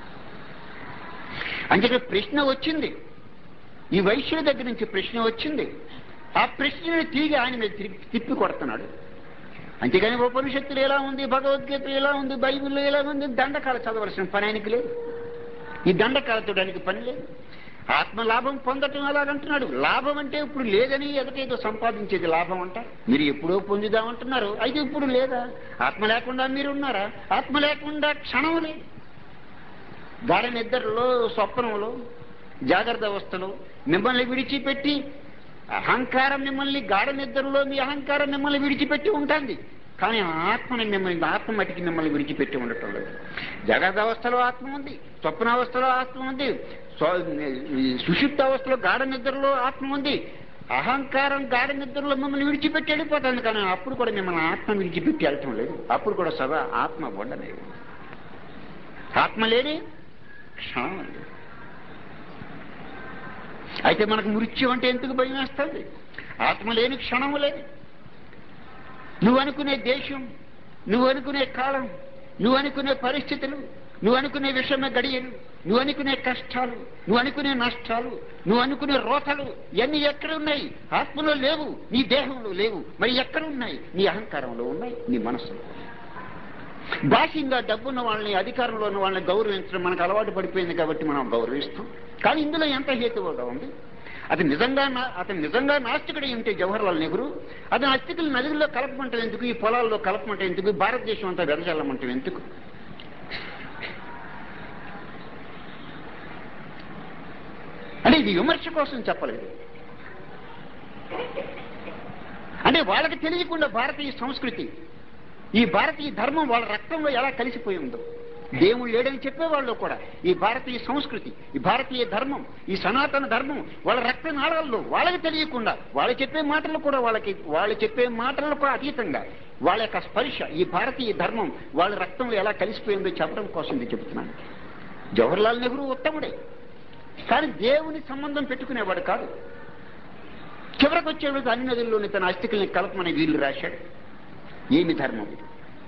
అంటే ప్రశ్న వచ్చింది ఈ వైశ్యుల దగ్గర నుంచి ప్రశ్న వచ్చింది ఆ ప్రశ్నని తిరిగి ఆయన మీద తిరిగి తిప్పి కొడుతున్నాడు అంతేగాని ఉపనిషత్తులు ఎలా ఉంది భగవద్గీత ఎలా ఉంది బైబిల్లో ఎలా ఉంది దండకాలు చదవలసిన పని ఆయనకి లేదు ఈ దండకాలతో ఆయనకి పని లేదు ఆత్మలాభం పొందటం అలాగంటున్నాడు లాభం అంటే ఇప్పుడు లేదని ఎదకేదో సంపాదించేది లాభం అంట మీరు ఎప్పుడో పొందుదామంటున్నారు అయితే ఇప్పుడు లేదా ఆత్మ లేకుండా మీరు ఉన్నారా ఆత్మ లేకుండా క్షణం లేదు గాఢ నిద్రలో స్వప్నంలో జాగ్రత్త అవస్థలో మిమ్మల్ని విడిచిపెట్టి అహంకారం మిమ్మల్ని గాఢ నిద్రలో మీ అహంకారం మిమ్మల్ని విడిచిపెట్టి ఉంటుంది కానీ ఆత్మని మిమ్మల్ని ఆత్మ మటికి మిమ్మల్ని విడిచిపెట్టి ఉండటం లేదు జగత్ అవస్థలో ఆత్మ ఉంది స్వప్నావస్థలో ఆత్మ ఉంది సుషుప్త అవస్థలో గాఢ నిద్రలో ఆత్మ ఉంది అహంకారం గాఢ నిద్రలో మిమ్మల్ని విడిచిపెట్టి వెళ్ళిపోతుంది కానీ అప్పుడు కూడా మిమ్మల్ని ఆత్మ విడిచిపెట్టి వెళ్ళటం లేదు అప్పుడు కూడా సదా ఆత్మ ఉండలేదు ఆత్మ లేని క్షణం లేదు అయితే మనకు మృత్యు అంటే ఎందుకు భయం వేస్తుంది ఆత్మ లేని క్షణము లేదు నువ్వు అనుకునే దేశం నువ్వు అనుకునే కాలం నువ్వు అనుకునే పరిస్థితులు నువ్వు అనుకునే విషమ గడియలు నువ్వు అనుకునే కష్టాలు నువ్వు అనుకునే నష్టాలు నువ్వు అనుకునే రోతలు ఇవన్నీ ఎక్కడ ఉన్నాయి ఆత్మలో లేవు నీ దేహంలో లేవు మరి ఎక్కడ ఉన్నాయి నీ అహంకారంలో ఉన్నాయి నీ మనసులో బాహ్యంగా డబ్బున్న వాళ్ళని అధికారంలో ఉన్న వాళ్ళని గౌరవించడం మనకు అలవాటు పడిపోయింది కాబట్టి మనం గౌరవిస్తాం కానీ ఇందులో ఎంత హేతువుగా ఉంది అతను నిజంగా అతను నిజంగా నాస్తికుడు ఉంటే జవహర్లాల్ నెహ్రూ అతను అస్థికులు నదుల్లో కలపమంటే ఎందుకు ఈ పొలాల్లో కలపమంటే ఎందుకు భారతదేశం అంతా వెదజల్లమంటే ఎందుకు అంటే ఇది విమర్శ కోసం చెప్పలేదు అంటే వాళ్ళకి తెలియకుండా భారతీయ సంస్కృతి ఈ భారతీయ ధర్మం వాళ్ళ రక్తంలో ఎలా కలిసిపోయి ఉందో దేవుడు లేడని చెప్పేవాళ్ళు కూడా ఈ భారతీయ సంస్కృతి ఈ భారతీయ ధర్మం ఈ సనాతన ధర్మం వాళ్ళ రక్త నాళాల్లో వాళ్ళకి తెలియకుండా వాళ్ళు చెప్పే మాటలు కూడా వాళ్ళకి వాళ్ళు చెప్పే మాటలకు అతీతంగా వాళ్ళ యొక్క స్పర్శ ఈ భారతీయ ధర్మం వాళ్ళ రక్తంలో ఎలా కలిసిపోయిందో చెప్పడం కోసం నేను చెబుతున్నాను జవహర్లాల్ నెహ్రూ ఉత్తముడే కానీ దేవుని సంబంధం పెట్టుకునేవాడు కాదు చివరికి వచ్చేవాడు అన్ని నదుల్లోని తన అస్థికల్ని కలపమని వీళ్ళు రాశాడు ఏమి ధర్మం ఇది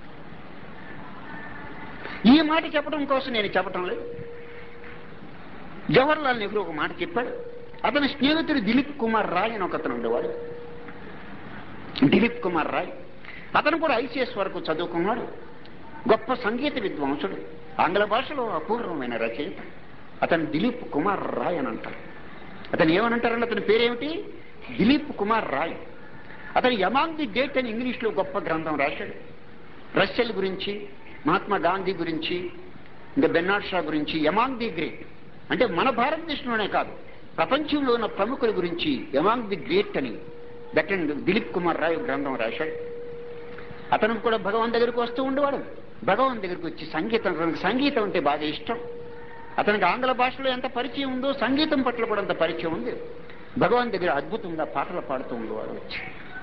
ఈ మాట చెప్పడం కోసం నేను చెప్పటం లేదు జవహర్లాల్ నెహ్రూ ఒక మాట చెప్పాడు అతని స్నేహితుడు దిలీప్ కుమార్ రాయ్ అని ఒక అతను ఉండేవాడు దిలీప్ కుమార్ రాయ్ అతను కూడా ఐసీఎస్ వరకు చదువుకున్నాడు గొప్ప సంగీత విద్వాంసుడు ఆంగ్ల భాషలో అపూర్వమైన రచయిత అతను దిలీప్ కుమార్ రాయ్ అని అంటారు అతను ఏమనంటారంటే అతని పేరేమిటి దిలీప్ కుమార్ రాయ్ అతను యమాంగ్ ది డేట్ అని ఇంగ్లీష్లో గొప్ప గ్రంథం రాశాడు రష్యల్ గురించి మహాత్మా గాంధీ గురించి ఇంకా బెన్నాడ్ షా గురించి యమాంగ్ ది గ్రేట్ అంటే మన భారతదేశంలోనే కాదు ప్రపంచంలో ఉన్న ప్రముఖుల గురించి యమాంగ్ ది గ్రేట్ అని దట్ అండ్ దిలీప్ కుమార్ రాయ్ గ్రంథం రాశాడు అతను కూడా భగవాన్ దగ్గరికి వస్తూ ఉండేవాడు భగవాన్ దగ్గరికి వచ్చి సంగీతం అతనికి సంగీతం అంటే బాగా ఇష్టం అతనికి ఆంగ్ల భాషలో ఎంత పరిచయం ఉందో సంగీతం పట్ల కూడా అంత పరిచయం ఉంది భగవాన్ దగ్గర అద్భుతంగా పాటలు పాడుతూ ఉండేవాడు వచ్చి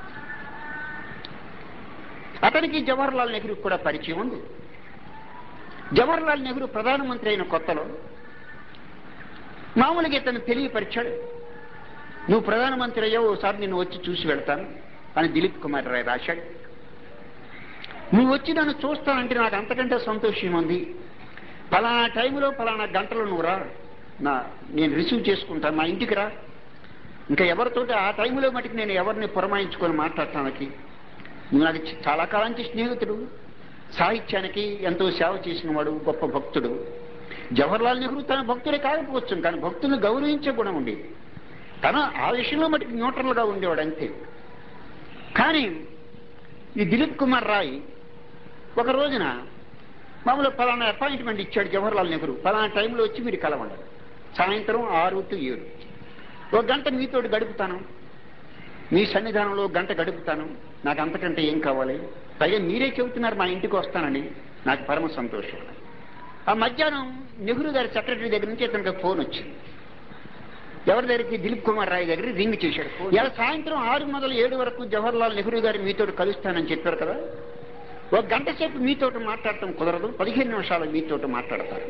అతనికి జవహర్లాల్ నెహ్రూ కూడా పరిచయం ఉంది జవహర్లాల్ నెహ్రూ ప్రధానమంత్రి అయిన కొత్తలో మామూలుగా ఇతను తెలియపరిచాడు నువ్వు ప్రధానమంత్రి అయ్యావు ఓసారి నేను వచ్చి చూసి వెళ్తాను అని దిలీప్ కుమార్ రాయ్ రాశాడు నువ్వు వచ్చి నన్ను చూస్తానంటే నాకు అంతకంటే సంతోషం ఉంది ఫలానా టైంలో ఫలానా గంటలో నువ్వు రా నా నేను రిసీవ్ చేసుకుంటాను నా ఇంటికి రా ఇంకా ఎవరితోటి ఆ టైంలో మటుకు నేను ఎవరిని పురమాయించుకొని మాట్లాడటానికి నువ్వు నాకు చాలా కాలానికి స్నేహితుడు సాహిత్యానికి ఎంతో సేవ చేసిన వాడు గొప్ప భక్తుడు జవహర్లాల్ నెహ్రూ తన భక్తుడే కాకపోవచ్చు కానీ భక్తులను గౌరవించే గుణం ఉండేది తన ఆ విషయంలో మటుకు న్యూట్రల్గా ఉండేవాడు అంతే కానీ ఈ దిలీప్ కుమార్ రాయ్ ఒక రోజున మామూలు ఫలానా అపాయింట్మెంట్ ఇచ్చాడు జవహర్లాల్ నెహ్రూ ఫలానా టైంలో వచ్చి మీరు కలవండి సాయంత్రం ఆరు టు ఏడు ఒక గంట మీతోటి గడుపుతాను మీ సన్నిధానంలో గంట గడుపుతాను నాకు అంతకంటే ఏం కావాలి పైగా మీరే చెబుతున్నారు మా ఇంటికి వస్తానని నాకు పరమ సంతోషం ఆ మధ్యాహ్నం నెహ్రూ గారి సెక్రటరీ దగ్గర నుంచి ఇతనికి ఫోన్ వచ్చింది ఎవరి దగ్గరికి దిలీప్ కుమార్ రాయ్ దగ్గర రింగ్ చేశాడు ఇలా సాయంత్రం ఆరు మొదలు ఏడు వరకు జవహర్లాల్ నెహ్రూ గారు మీతో కలుస్తానని చెప్పారు కదా ఒక గంట సేపు మీతో మాట్లాడటం కుదరదు పదిహేను నిమిషాలు మీతో మాట్లాడతారు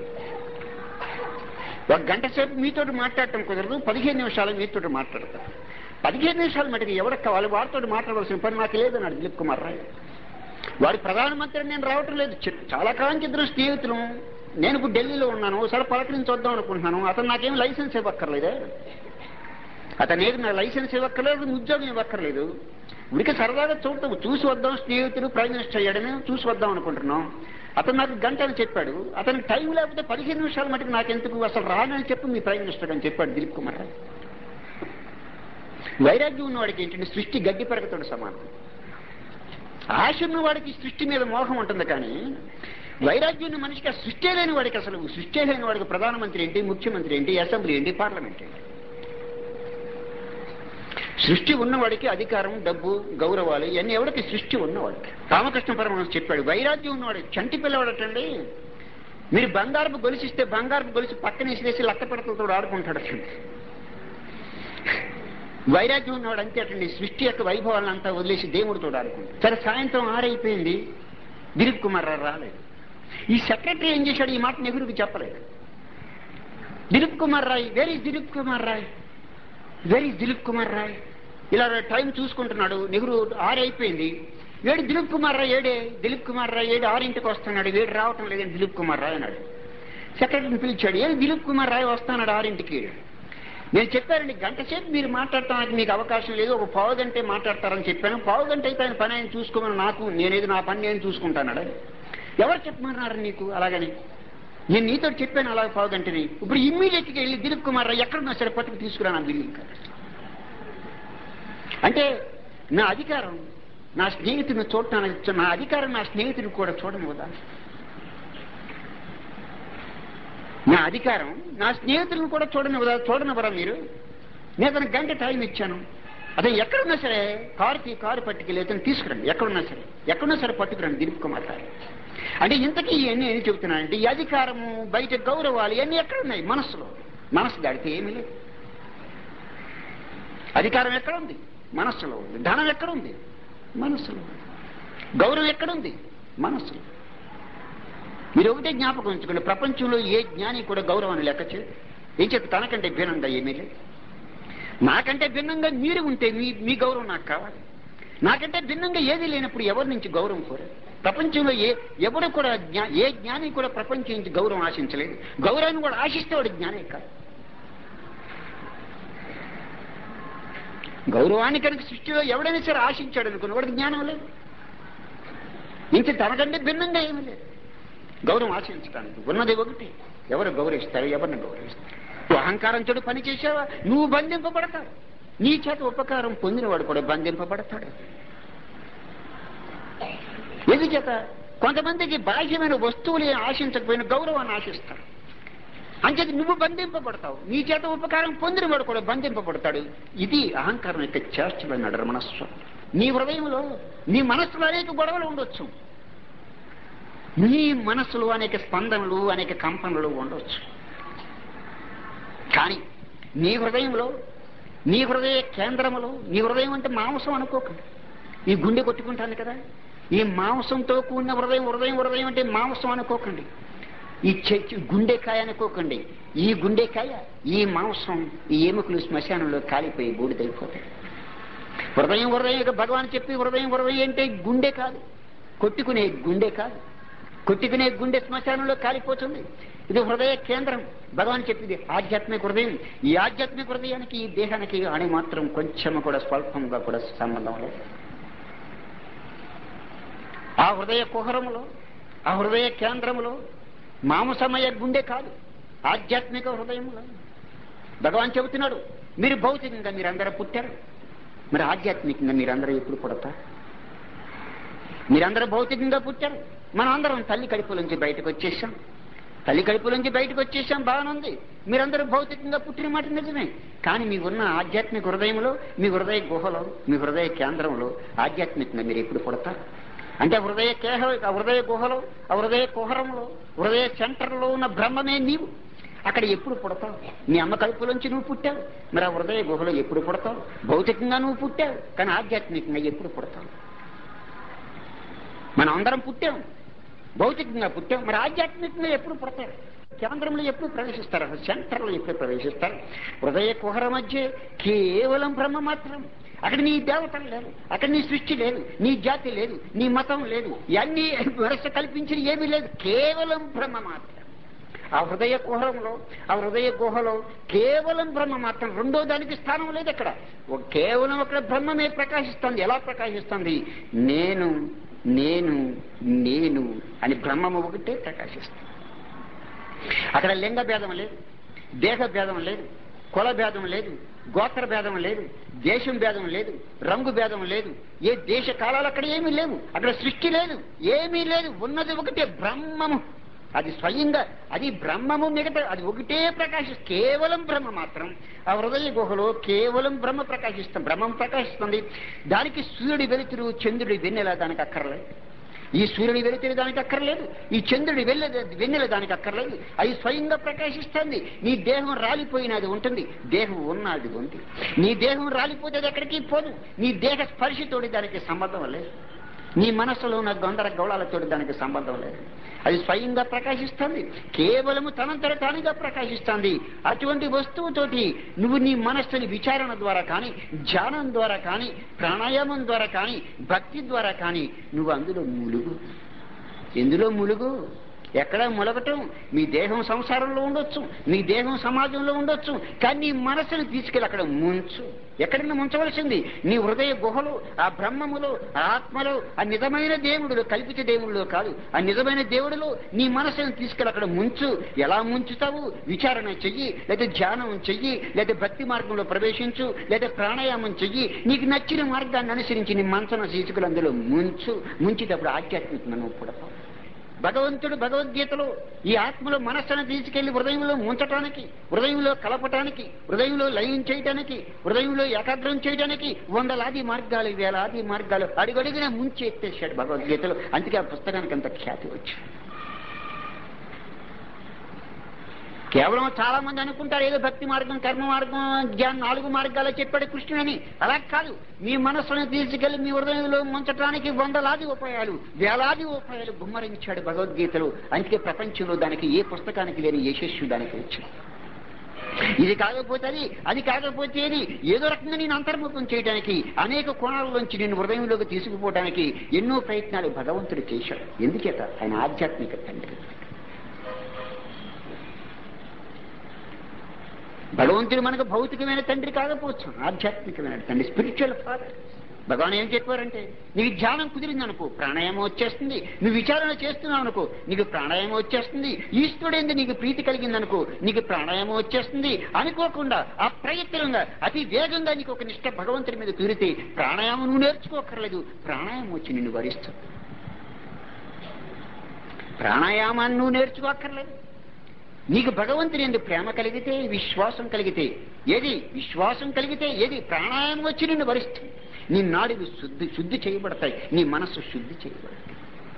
ఒక గంట సేపు మీతో మాట్లాడటం కుదరదు పదిహేను నిమిషాలు మీతో మాట్లాడతారు పదిహేను నిమిషాలు మటుకు ఎవరికి కావాలి వారితో మాట్లాడవలసిన పని నాకు లేదన్నాడు దిలీప్ కుమార్ రాయ్ వారి ప్రధానమంత్రి నేను రావటం లేదు చి- చాలా కాలం ఇద్దరు స్నేహితులు నేను ఇప్పుడు ఢిల్లీలో ఉన్నాను ఒకసారి పలకరించి వద్దాం అనుకుంటున్నాను అతను నాకేం లైసెన్స్ ఇవ్వక్కర్లేదే అతను ఏది నా లైసెన్స్ ఇవ్వక్కర్లేదు ఉద్యోగం ఇవ్వక్కర్లేదు ఉడికి సరదాగా చూడటం చూసి వద్దాం స్నేహితుడు ప్రైమ్ మినిస్టర్ అయ్యాడని చూసి వద్దాం అనుకుంటున్నాం అతను నాకు గంట అని చెప్పాడు అతనికి టైం లేకపోతే పదిహేను నిమిషాల మటుకు నాకెందుకు అసలు రానని చెప్పి మీ ప్రైమ్ మినిస్టర్ అని చెప్పాడు దిలీప్ కుమార్ రావు వైరాగ్యం ఉన్నవాడికి ఏంటంటే సృష్టి గడ్డి పెరగతోడు సమానం ఆశ ఉన్న వాడికి సృష్టి మీద మోహం ఉంటుంది కానీ వైరాగ్యం ఉన్న మనిషికి ఆ సృష్టి లేని వాడికి అసలు సృష్టి లేని వాడికి ప్రధానమంత్రి ఏంటి ముఖ్యమంత్రి ఏంటి అసెంబ్లీ ఏంటి పార్లమెంట్ ఏంటి సృష్టి ఉన్నవాడికి అధికారం డబ్బు గౌరవాలు ఇవన్నీ ఎవరికి సృష్టి ఉన్నవాడికి రామకృష్ణ పరమహంస చెప్పాడు వైరాగ్యం ఉన్నవాడు చంటి పిల్లవాడటండి మీరు బంగారపు గొలుసిస్తే బంగారపు గొలుసు పక్కన వేసి లక్క పెడతలతో ఆడుకుంటాడు అటండి వైరాగ్యం ఉన్నవాడు అంతే అటండి సృష్టి యొక్క వైభవాలను అంతా వదిలేసి దేవుడితో ఆడుకుంటాడు సరే సాయంత్రం ఆరైపోయింది దిలీప్ కుమార్ రావు రాలేదు ఈ సెక్రటరీ ఏం చేశాడు ఈ మాట నెహ్రూకి చెప్పలేదు దిలీప్ కుమార్ రాయ్ వెరీ దిలీప్ కుమార్ రాయ్ వెరీ దిలీప్ కుమార్ రాయ్ ఇలా టైం చూసుకుంటున్నాడు నెహ్రూ ఆరు అయిపోయింది వేడు దిలీప్ కుమార్ రాయ్ ఏడే దిలీప్ కుమార్ రాయ్ ఏడు ఆరింటికి వస్తున్నాడు వేడు రావటం లేదని దిలీప్ కుమార్ రాయ్ అన్నాడు సెక్రటరీని పిలిచాడు ఏది దిలీప్ కుమార్ రాయ్ వస్తున్నాడు ఆరింటికి నేను చెప్పానండి గంట సేపు మీరు మాట్లాడటానికి మీకు అవకాశం లేదు ఒక పావు గంటే మాట్లాడతారని చెప్పాను పావు గంట అయితే ఆయన పని ఆయన చూసుకోమని నాకు నేనేది నా పని నేను చూసుకుంటానాడు ఎవరు చెప్పమన్నారు నీకు అలాగని నేను నీతో చెప్పాను అలాగ పావు గంటని ఇప్పుడు ఇమ్మీడియట్ గా వెళ్ళి దిలీప్ కుమార్ రావు ఎక్కడున్నా సరే పట్టుకు తీసుకురా నా బిల్డింగ్ అంటే నా అధికారం నా స్నేహితుడిని చూడటానికి నా అధికారం నా స్నేహితుడిని కూడా చూడనివ్వదా నా అధికారం నా స్నేహితులను కూడా చూడనివ్వదా చూడనివ్వరా మీరు నేను అతనికి గంట టైం ఇచ్చాను అతను ఎక్కడున్నా సరే కారుకి కారు పట్టుకెళ్ళి అతను తీసుకురండి ఎక్కడున్నా సరే ఎక్కడున్నా సరే పట్టుకురండి దిలీప్ కుమార్ గారు అంటే ఇంతకీ ఇవన్నీ ఏం చెబుతున్నానంటే ఈ అధికారము బయట గౌరవాలు ఇవన్నీ ఎక్కడున్నాయి మనస్సులో మనస్సు దాడితే ఏమీ లేదు అధికారం ఎక్కడుంది మనస్సులో ఉంది ధనం ఎక్కడుంది మనస్సులో ఉంది. గౌరవం ఎక్కడుంది మనస్సులో మీరు ఒకటే జ్ఞాపకం ఉంచుకోండి ప్రపంచంలో ఏ జ్ఞాని కూడా గౌరవాన్ని లెక్క చేయదు ఏం చెప్పి తనకంటే భిన్నంగా ఏమీ లేదు నాకంటే భిన్నంగా మీరు ఉంటే మీ మీ గౌరవం నాకు కావాలి నాకంటే భిన్నంగా ఏది లేనప్పుడు ఎవరి నుంచి గౌరవం కోరారు ప్రపంచంలో ఏ ఎవరు కూడా జ్ఞా ఏ జ్ఞాని కూడా ప్రపంచం నుంచి గౌరవం ఆశించలేదు గౌరవాన్ని కూడా ఆశిస్తే వాడు జ్ఞానే కాదు గౌరవాన్ని కనుక సృష్టిలో ఎవడైనా సరే ఆశించాడు అనుకున్న వాడికి జ్ఞానం లేదు ఇంక తనకంటే భిన్నంగా ఏమీ లేదు గౌరవం ఆశించడానికి ఉన్నది ఒకటి ఎవరు గౌరవిస్తారు ఎవరిని గౌరవిస్తారు నువ్వు అహంకారం చెడు పని చేసావా నువ్వు బంధింపబడతావు నీ చేత ఉపకారం పొందినవాడు కూడా బంధింపబడతాడు ఎందు చేత కొంతమందికి బాహ్యమైన వస్తువులు ఆశించకపోయిన గౌరవాన్ని ఆశిస్తారు అంచేది నువ్వు బంధింపబడతావు నీ చేత ఉపకారం పొందినవాడు కూడా బంధింపబడతాడు ఇది అహంకారం యొక్క చేష్టమన్నాడు రమణస్వామి నీ హృదయంలో నీ మనస్సులో అనేక గొడవలు ఉండొచ్చు నీ మనస్సులో అనేక స్పందనలు అనేక కంపనలు ఉండవచ్చు కానీ నీ హృదయంలో నీ హృదయ కేంద్రములో నీ హృదయం అంటే మాంసం అనుకోకండి ఈ గుండె కొట్టుకుంటాను కదా ఈ మాంసంతో కూడిన హృదయం హృదయం హృదయం అంటే మాంసం అనుకోకండి ఈ చె- గుండెకాయ అనుకోకండి ఈ గుండెకాయ ఈ మాంసం ఈ ఎముకలు శ్మశానంలో కాలిపోయి బూడిదైపోతాయి హృదయం హృదయం ఇక భగవాన్ చెప్పి హృదయం హృదయం అంటే గుండె కాదు కొట్టుకునే గుండె కాదు కొట్టుకునే గుండె శ్మశానంలో కాలిపోతుంది ఇది హృదయ కేంద్రం భగవాన్ చెప్పింది ఆధ్యాత్మిక హృదయం ఈ ఆధ్యాత్మిక హృదయానికి ఈ దేహానికి అని మాత్రం కొంచెం కూడా స్వల్పంగా కూడా సంబంధం లేదు ఆ హృదయ కుహరములో ఆ హృదయ కేంద్రములో మాంసమయ గుండె కాదు ఆధ్యాత్మిక హృదయములో భగవాన్ చెబుతున్నాడు మీరు భౌతికంగా మీరందరూ పుట్టారు మరి ఆధ్యాత్మికంగా మీరందరూ ఎప్పుడు పుడతారు మీరందరూ భౌతికంగా పుట్టారు మనం అందరం తల్లి కడుపు నుంచి బయటకు వచ్చేసాం తల్లి కడుపులోంచి బయటకు వచ్చేసాం బాగానే ఉంది మీరందరూ భౌతికంగా పుట్టిన మాట నిజమే కానీ మీ ఉన్న ఆధ్యాత్మిక హృదయంలో మీ హృదయ గుహలో మీ హృదయ కేంద్రంలో ఆధ్యాత్మికంగా మీరు ఎప్పుడు పుడతారు అంటే హృదయ కేహ ఆ హృదయ గుహలో ఆ హృదయ కుహరంలో హృదయ సెంటర్లో ఉన్న బ్రహ్మమే నీవు అక్కడ ఎప్పుడు పుడతావు నీ అమ్మ కడుపులోంచి నువ్వు పుట్టావు మరి ఆ హృదయ గుహలో ఎప్పుడు పుడతావు భౌతికంగా నువ్వు పుట్టావు కానీ ఆధ్యాత్మికంగా ఎప్పుడు పుడతావు మనం అందరం పుట్టాం భౌతికంగా పుట్టాం మరి ఆధ్యాత్మికంగా ఎప్పుడు పుడతారు కేంద్రంలో ఎప్పుడు ప్రవేశిస్తారు అసలు సెంటర్లో ఎప్పుడు ప్రవేశిస్తారు హృదయ కుహర మధ్య కేవలం బ్రహ్మ మాత్రం అక్కడ నీ దేవతలు లేదు అక్కడ నీ సృష్టి లేదు నీ జాతి లేదు నీ మతం లేదు ఇవన్నీ వరస కల్పించిన ఏమీ లేదు కేవలం బ్రహ్మ మాత్రం ఆ హృదయ కుహరంలో ఆ హృదయ గుహలో కేవలం బ్రహ్మ మాత్రం రెండో దానికి స్థానం లేదు అక్కడ ఒక- కేవలం అక్కడ బ్రహ్మమే ప్రకాశిస్తుంది ఎలా ప్రకాశిస్తుంది నేను నేను నేను అని బ్రహ్మము ఒకటే ప్రకాశిస్తుంది అక్కడ లింగ భేదం లేదు దేహ భేదం లేదు కుల భేదం లేదు గోత్ర భేదం లేదు దేశం భేదం లేదు రంగు భేదం లేదు ఏ దేశ కాలాలు అక్కడ ఏమీ లేవు అక్కడ సృష్టి లేదు ఏమీ లేదు ఉన్నది ఒకటే బ్రహ్మము అది స్వయంగా అది బ్రహ్మము మిగతా అది ఒకటే ప్రకాశి కేవలం బ్రహ్మ మాత్రం ఆ హృదయ గుహలో కేవలం బ్రహ్మ ప్రకాశిస్తుంది బ్రహ్మం ప్రకాశిస్తుంది దానికి సూర్యుడి వెలుతురు చంద్రుడి వెన్నెల దానికి అక్కర్లేదు ఈ సూర్యుడి వెలుతురు దానికి అక్కర్లేదు ఈ చంద్రుడి వెళ్ళ వెన్నెల దానికి అక్కర్లేదు అది స్వయంగా ప్రకాశిస్తుంది నీ దేహం రాలిపోయినది ఉంటుంది దేహం ఉన్నది ఉంది నీ దేహం రాలిపోతే అది ఎక్కడికి పోదు నీ దేహ స్పర్శతోటి దానికి సంబంధం లేదు నీ మనసులో ఉన్న గొందర గౌళాలతోటి దానికి సంబంధం లేదు అది స్వయంగా ప్రకాశిస్తుంది కేవలము తనంతట తానుగా ప్రకాశిస్తుంది అటువంటి వస్తువుతోటి నువ్వు నీ మనస్సుని విచారణ ద్వారా కానీ ధ్యానం ద్వారా కానీ ప్రాణాయామం ద్వారా కానీ భక్తి ద్వారా కానీ నువ్వు అందులో ములుగు ఎందులో ములుగు ఎక్కడ ములగటం మీ దేహం సంసారంలో ఉండొచ్చు మీ దేహం సమాజంలో ఉండొచ్చు కానీ నీ మనసుని తీసుకెళ్ళి అక్కడ ముంచు ఎక్కడన్నా ముంచవలసింది నీ హృదయ గుహలో ఆ బ్రహ్మములో ఆ ఆత్మలో ఆ నిజమైన దేవుడులో కల్పిత దేవుడిలో కాదు ఆ నిజమైన దేవుడిలో నీ మనసుని తీసుకెళ్ళి అక్కడ ముంచు ఎలా ముంచుతావు విచారణ చెయ్యి లేదా ధ్యానం చెయ్యి లేదా భక్తి మార్గంలో ప్రవేశించు లేదా ప్రాణాయామం చెయ్యి నీకు నచ్చిన మార్గాన్ని అనుసరించి నీ మనసును శీసుకులు అందులో ముంచు ముంచేటప్పుడు ఆధ్యాత్మికంగా నువ్వు పుడతావు భగవంతుడు భగవద్గీతలో ఈ ఆత్మలో మనస్సును తీసుకెళ్లి హృదయంలో ముంచటానికి హృదయంలో కలపటానికి హృదయంలో లయం చేయటానికి హృదయంలో ఏకాగ్రం చేయడానికి వందలాది మార్గాలు వేలాది మార్గాలు అడుగడుగున ముంచి ఎత్తేసాడు భగవద్గీతలో అందుకే ఆ పుస్తకానికి అంత ఖ్యాతి వచ్చింది కేవలం చాలా మంది అనుకుంటారు ఏదో భక్తి మార్గం కర్మ మార్గం జ్ఞానం నాలుగు మార్గాలు చెప్పాడు కృష్ణుడని అలా కాదు మీ మనస్సును తీసుకెళ్లి మీ హృదయంలో ముంచడానికి వందలాది ఉపాయాలు వేలాది ఉపాయాలు గుమ్మరించాడు భగవద్గీతలో అందుకే ప్రపంచంలో దానికి ఏ పుస్తకానికి లేని యశస్సు దానికి వచ్చింది ఇది కాకపోతే అది అది కాకపోతే ఇది ఏదో రకంగా నేను అంతర్ముఖం చేయడానికి అనేక కోణాల్లోంచి నేను హృదయంలోకి తీసుకుపోవడానికి ఎన్నో ప్రయత్నాలు భగవంతుడు చేశాడు ఎందుచేత ఆయన ఆధ్యాత్మిక తండ్రి భగవంతుడు మనకు భౌతికమైన తండ్రి కాకపోవచ్చు ఆధ్యాత్మికమైన తండ్రి స్పిరిచువల్ ఫాదర్ భగవాన్ ఏం చెప్పారంటే నీకు ధ్యానం కుదిరింది అనుకో ప్రాణాయామం వచ్చేస్తుంది నువ్వు విచారణ చేస్తున్నావు అనుకో నీకు ప్రాణాయామం వచ్చేస్తుంది ఈశ్వరుడేంది నీకు ప్రీతి కలిగింది అనుకో నీకు ప్రాణాయామం వచ్చేస్తుంది అనుకోకుండా అప్రయత్నంగా అతి వేగంగా నీకు ఒక నిష్ట భగవంతుడి మీద కుదిరితే ప్రాణాయామం నువ్వు నేర్చుకోకర్లేదు ప్రాణాయామం వచ్చి నిన్ను వరిస్తుంది ప్రాణాయామాన్ని నువ్వు నేర్చుకోక్కర్లేదు నీకు భగవంతుని ఎందుకు ప్రేమ కలిగితే విశ్వాసం కలిగితే ఏది విశ్వాసం కలిగితే ఏది ప్రాణాయామం వచ్చి నిన్ను వరిస్తుంది నీ నాడులు శుద్ధి శుద్ధి చేయబడతాయి నీ మనస్సు శుద్ధి చేయబడతాయి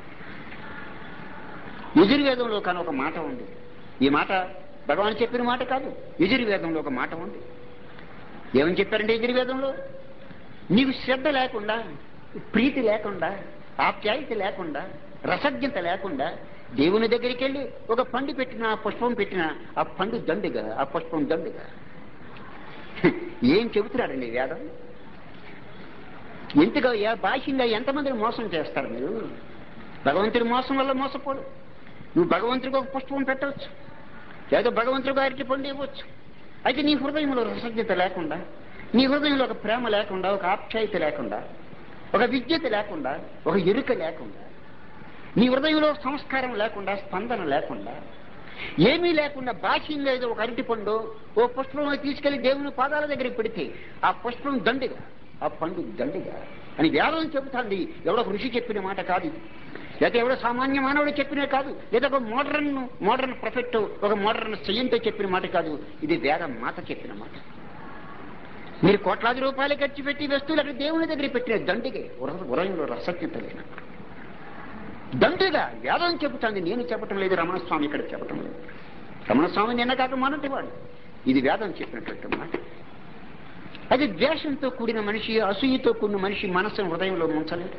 యజుర్వేదంలో కానీ ఒక మాట ఉంది ఈ మాట భగవాన్ చెప్పిన మాట కాదు యజుర్వేదంలో ఒక మాట ఉంది ఏమని చెప్పారంటే యజుర్వేదంలో నీకు శ్రద్ధ లేకుండా ప్రీతి లేకుండా ఆప్యాయత లేకుండా రసజ్ఞత లేకుండా దేవుని దగ్గరికి వెళ్ళి ఒక పండు పెట్టిన పుష్పం పెట్టిన ఆ పండు దండుగా ఆ పుష్పం దండుగా ఏం చెబుతున్నారండి వేదం ఎంతగా ఏ- బాహ్యంగా ఎంతమందిని మోసం చేస్తారు మీరు భగవంతుడి మోసం వల్ల మోసపోడు నువ్వు భగవంతుడికి ఒక పుష్పం పెట్టవచ్చు లేదా భగవంతుడికి అరటి పండు ఇవ్వచ్చు అయితే నీ హృదయంలో రసజ్ఞత లేకుండా నీ హృదయంలో ఒక ప్రేమ లేకుండా ఒక ఆప్యాయత లేకుండా ఒక విద్యత లేకుండా ఒక ఎరుక లేకుండా నీ హృదయంలో సంస్కారం లేకుండా స్పందన లేకుండా ఏమీ లేకుండా బాహ్యంగా ఏదో ఒక అరటి పండు ఓ పుష్పం తీసుకెళ్లి దేవుని పాదాల దగ్గరికి పెడితే ఆ పుష్పం దండిగా ఆ పండు దండిగా అని వేదం చెబుతాంది ఎవడో ఋషి చెప్పిన మాట కాదు ఇది. లేదా ఎవడో సామాన్య మానవుడు చెప్పినే కాదు లేదా ఒక మోడర్న్ మోడర్న్ ప్రొఫెక్ట్ ఒక మోడర్న్ సయ్యంతో చెప్పిన మాట కాదు ఇది వేద మాత చెప్పిన మాట మీరు కోట్లాది రూపాయలు ఖర్చు పెట్టి వస్తువులు అక్కడ దేవుని దగ్గర పెట్టిన దండిగే ఉర- ఉరయంలో రసజ్ఞత లేన దండిగా వేదం చెబుతాంది నేను చెప్పటం లేదు రమణస్వామి ఇక్కడ చెప్పటం లేదు రమణస్వామి నిన్న కాక మొన్నటి వాడు ఇది వేదం చెప్పినటువంటి మాట అది ద్వేషంతో కూడిన మనిషి అసూయతో కూడిన మనిషి మనసును హృదయంలో ముంచలేడు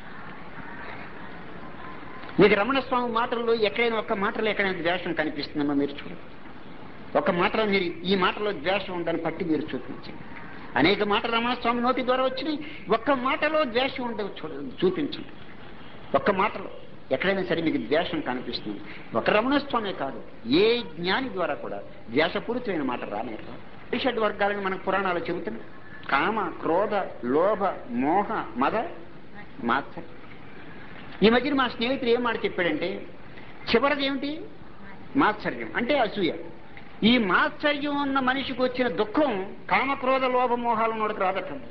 మీకు రమణస్వామి మాటల్లో ఎక్కడైనా ఒక్క మాటలో ఎక్కడైనా ద్వేషం కనిపిస్తుందమ్మా మీరు చూడండి ఒక మాటలో మీరు ఈ మాటలో ద్వేషం ఉందని పట్టి మీరు చూపించండి అనేక మాటలు రమణస్వామి నోటి ద్వారా వచ్చినాయి ఒక్క మాటలో ద్వేషం ఉండదు చూడ చూపించండి ఒక్క మాటలో ఎక్కడైనా సరే మీకు ద్వేషం కనిపిస్తుంది ఒక రమణస్వామే కాదు ఏ జ్ఞాని ద్వారా కూడా ద్వేషపూరితమైన మాట రానేరు షడ్ వర్గాలను మనకు పురాణాలు చెబుతున్నాయి కామ క్రోధ లోభ మోహ మద మాత్స ఈ మధ్యన మా స్నేహితుడు ఏం మాట చెప్పాడంటే చివరిది ఏమిటి మాత్సర్యం అంటే అసూయ ఈ మాత్సర్యం ఉన్న మనిషికి వచ్చిన దుఃఖం కామక్రోధ లోభ మోహాలు ఉన్నోడికి రాదటం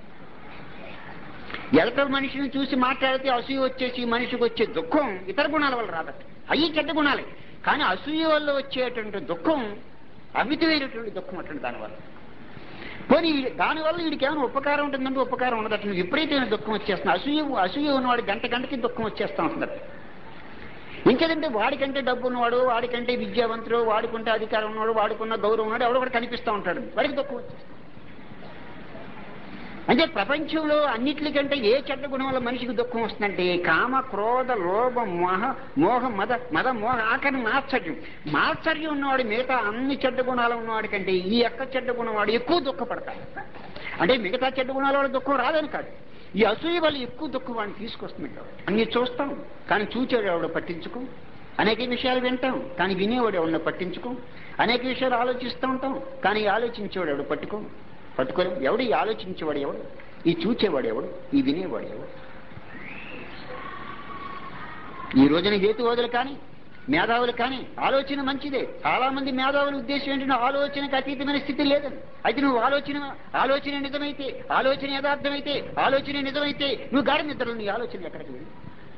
ఎలక మనిషిని చూసి మాట్లాడితే అసూయ వచ్చేసి ఈ మనిషికి వచ్చే దుఃఖం ఇతర గుణాల వల్ల రాదట అవి చెడ్డ గుణాలే కానీ అసూయ వల్ల వచ్చేటువంటి దుఃఖం అమితమైనటువంటి దుఃఖం అటువంటి దానివల్ల పోనీ వీ- దానివల్ల వీడికి ఏమైనా ఉపకారం ఉంటుందంటే ఉపకారం ఉండదట విపరీతమైన దుఃఖం వచ్చేస్తుంది అసూయ అసూయ ఉన్నవాడు గంట గంటకి దుఃఖం వచ్చేస్తా ఉంటుందట ఇంకేదంటే వాడికంటే డబ్బు ఉన్నవాడు వాడికంటే విద్యావంతుడు వాడికుంటే అధికారం ఉన్నాడు వాడుకున్న గౌరవం ఉన్నాడు ఎవడో కూడా కనిపిస్తూ ఉంటాడు వాడికి దుఃఖం వచ్చేస్తుంది అంటే ప్రపంచంలో అన్నిటికంటే ఏ చెడ్డ గుణం వల్ల మనిషికి దుఃఖం వస్తుందంటే కామ క్రోధ లోభ మోహ మోహ మద మద మోహ ఆఖరి మాత్సర్యం మాత్సర్యం ఉన్నవాడు మిగతా అన్ని చెడ్డ గుణాలు ఉన్నవాడి కంటే ఈ యొక్క చెడ్డ గుణం వాడు ఎక్కువ దుఃఖపడతాడు అంటే మిగతా చెడ్డ గుణాల వాడు దుఃఖం రాదని కాదు ఈ అసూయ వల్ల ఎక్కువ దుఃఖం వాడిని తీసుకొస్తుంది కాబట్టి అన్ని చూస్తాం కానీ చూచేవాడు ఎవడో పట్టించుకో అనేక విషయాలు వింటాం కానీ వినేవాడు ఎవడో పట్టించుకో అనేక విషయాలు ఆలోచిస్తూ ఉంటాం కానీ ఆలోచించేవాడు ఎవడు పట్టుకో పట్టుకోలేం ఎవడు ఈ ఆలోచించేవాడు ఎవడు ఈ చూచేవాడు ఎవడు ఈ వినేవాడు ఎవడు ఈ రోజున హేతువాదులు కానీ మేధావులు కానీ ఆలోచన మంచిదే చాలా మంది మేధావుల ఉద్దేశం ఏంటంటే ఆలోచనకు అతీతమైన స్థితి లేదని అయితే నువ్వు ఆలోచన ఆలోచన నిజమైతే ఆలోచన యథార్థమైతే ఆలోచన నిజమైతే నువ్వు గాఢ నిద్రలో నీ ఆలోచన ఎక్కడికి వెళ్ళి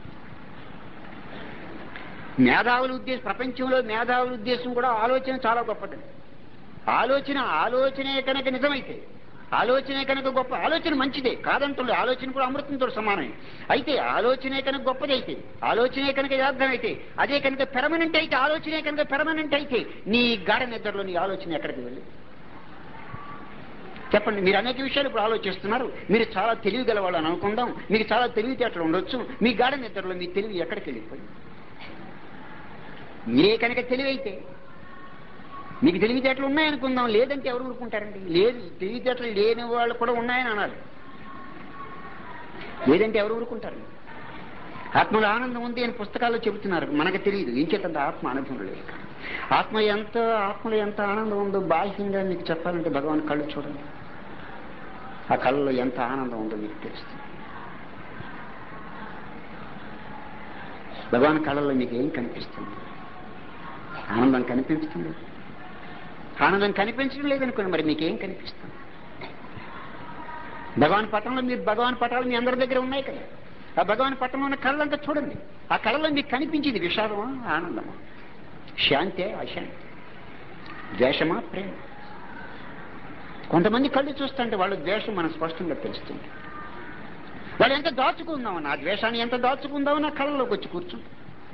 మేధావుల ఉద్దేశం ప్రపంచంలో మేధావుల ఉద్దేశం కూడా ఆలోచన చాలా గొప్పది ఆలోచన ఆలోచనే కనుక నిజమైతే ఆలోచనే కనుక గొప్ప ఆలోచన మంచిదే కాదంటుంది ఆలోచన కూడా అమృతంతో సమానమే అయితే ఆలోచనే కనుక గొప్పదైతే ఆలోచనే కనుక యథార్థమైతే అదే కనుక పెర్మనెంట్ అయితే ఆలోచనే కనుక పెర్మనెంట్ అయితే నీ గాఢ నిద్రలో నీ ఆలోచన ఎక్కడికి వెళ్ళి చెప్పండి మీరు అనేక విషయాలు ఇప్పుడు ఆలోచిస్తున్నారు మీరు చాలా తెలివి గలవాళ్ళు అని అనుకుందాం మీకు చాలా తెలివితేటలు ఉండొచ్చు మీ గాఢ నిద్రలో మీ తెలివి ఎక్కడికి వెళ్ళిపోయింది మీరే కనుక తెలివైతే మీకు తెలివితేటలు ఉన్నాయనుకుందాం లేదంటే ఎవరు ఊరుకుంటారండి లేదు తెలివితేటలు లేని వాళ్ళు కూడా ఉన్నాయని అనాలి లేదంటే ఎవరు ఊరుకుంటారు ఆత్మలో ఆనందం ఉంది అని పుస్తకాల్లో చెబుతున్నారు మనకు తెలియదు ఏం చేతంత ఆత్మ అనుభవం లేదు ఆత్మ ఎంత ఆత్మలో ఎంత ఆనందం ఉందో బాహ్యంగా మీకు చెప్పాలంటే భగవాన్ కళ్ళు చూడండి ఆ కళ్ళలో ఎంత ఆనందం ఉందో మీకు తెలుస్తుంది భగవాన్ కళ్ళలో మీకు ఏం కనిపిస్తుంది ఆనందం కనిపిస్తుంది ఆనందం కనిపించడం లేదనుకోండి మరి మీకేం కనిపిస్తుంది భగవాన్ పట్టణంలో మీరు భగవాన్ పటాలు మీ అందరి దగ్గర ఉన్నాయి కదా ఆ భగవాన్ పట్టణంలో ఉన్న కళ్ళంతా చూడండి ఆ కళ్ళలో మీకు కనిపించింది విషాదమా ఆనందమా శాంతే అశాంతి ద్వేషమా ప్రేమ కొంతమంది కళ్ళు చూస్తుంటే వాళ్ళు ద్వేషం మనం స్పష్టంగా తెలుస్తుంది వాళ్ళు ఎంత దాచుకుందామో నా ద్వేషాన్ని ఎంత దాచుకుందామో నా కళ్ళలోకి వచ్చి కూర్చుంటాం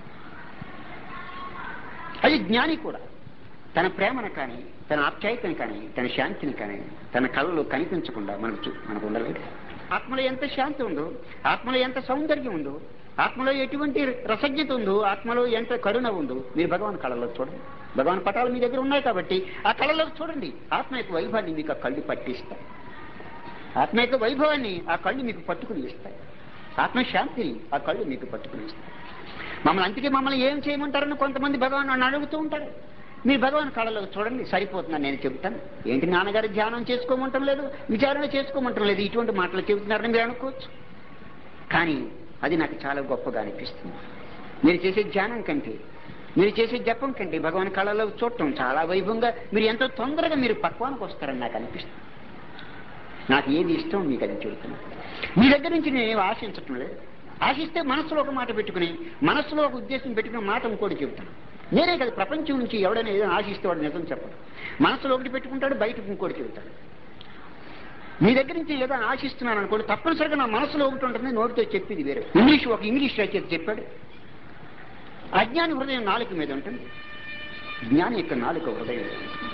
అది జ్ఞాని కూడా తన ప్రేమను కానీ తన ఆప్యాయతను కానీ తన శాంతిని కానీ తన కళ్ళలో కనిపించకుండా మనకు చూ- మనకు ఉండలేదు ఆత్మలో ఎంత శాంతి ఉందో ఆత్మలో ఎంత సౌందర్యం ఉందో ఆత్మలో ఎటువంటి రసజ్ఞత ఉందో ఆత్మలో ఎంత కరుణ ఉందో మీరు భగవాన్ కళలో చూడండి భగవాన్ పటాలు మీ దగ్గర ఉన్నాయి కాబట్టి ఆ కళలో చూడండి ఆత్మ యొక్క వైభవాన్ని మీకు ఆ కళ్ళు పట్టిస్తాయి ఆత్మ యొక్క వైభవాన్ని ఆ కళ్ళు మీకు పట్టుకుని ఇస్తాయి ఆత్మ శాంతిని ఆ కళ్ళు మీకు పట్టుకుని ఇస్తాయి మమ్మల్ని అందుకే మమ్మల్ని ఏం చేయమంటారని కొంతమంది భగవాన్ నన్ను అడుగుతూ ఉంటారు మీరు భగవాన్ కళలో చూడండి సరిపోతుందని నేను చెబుతాను ఏంటి నాన్నగారు ధ్యానం చేసుకోమంటం లేదు విచారణ చేసుకోమంటం లేదు ఇటువంటి మాటలు చెబుతున్నారని మీరు అనుకోవచ్చు కానీ అది నాకు చాలా గొప్పగా అనిపిస్తుంది మీరు చేసే ధ్యానం కంటే మీరు చేసే జపం కంటే భగవాన్ కళలో చూడటం చాలా వైభవంగా మీరు ఎంతో తొందరగా మీరు పక్వానికి వస్తారని నాకు అనిపిస్తుంది నాకు ఏది ఇష్టం మీకు అది చెబుతున్నాను మీ దగ్గర నుంచి నేను ఆశించటం లేదు ఆశిస్తే మనసులో ఒక మాట పెట్టుకుని మనసులో ఒక ఉద్దేశం పెట్టుకుని మాట ఇంకోటి చెబుతాను నేనే కదా ప్రపంచం నుంచి ఎవడైనా ఏదైనా ఆశిస్తే వాడు నిజం చెప్పడు మనసులో ఒకటి పెట్టుకుంటాడు బయటకు ఇంకోటి చెబుతాడు మీ దగ్గర నుంచి ఏదో ఆశిస్తున్నాను అనుకోండి తప్పనిసరిగా నా మనసులో ఒకటి ఉంటుంది నోటితో చెప్పేది వేరే ఇంగ్లీష్ ఒక ఇంగ్లీష్ రచయిత చెప్పాడు అజ్ఞాని హృదయం నాలుక మీద ఉంటుంది జ్ఞాని యొక్క నాలుక హృదయం మీద ఉంటుంది.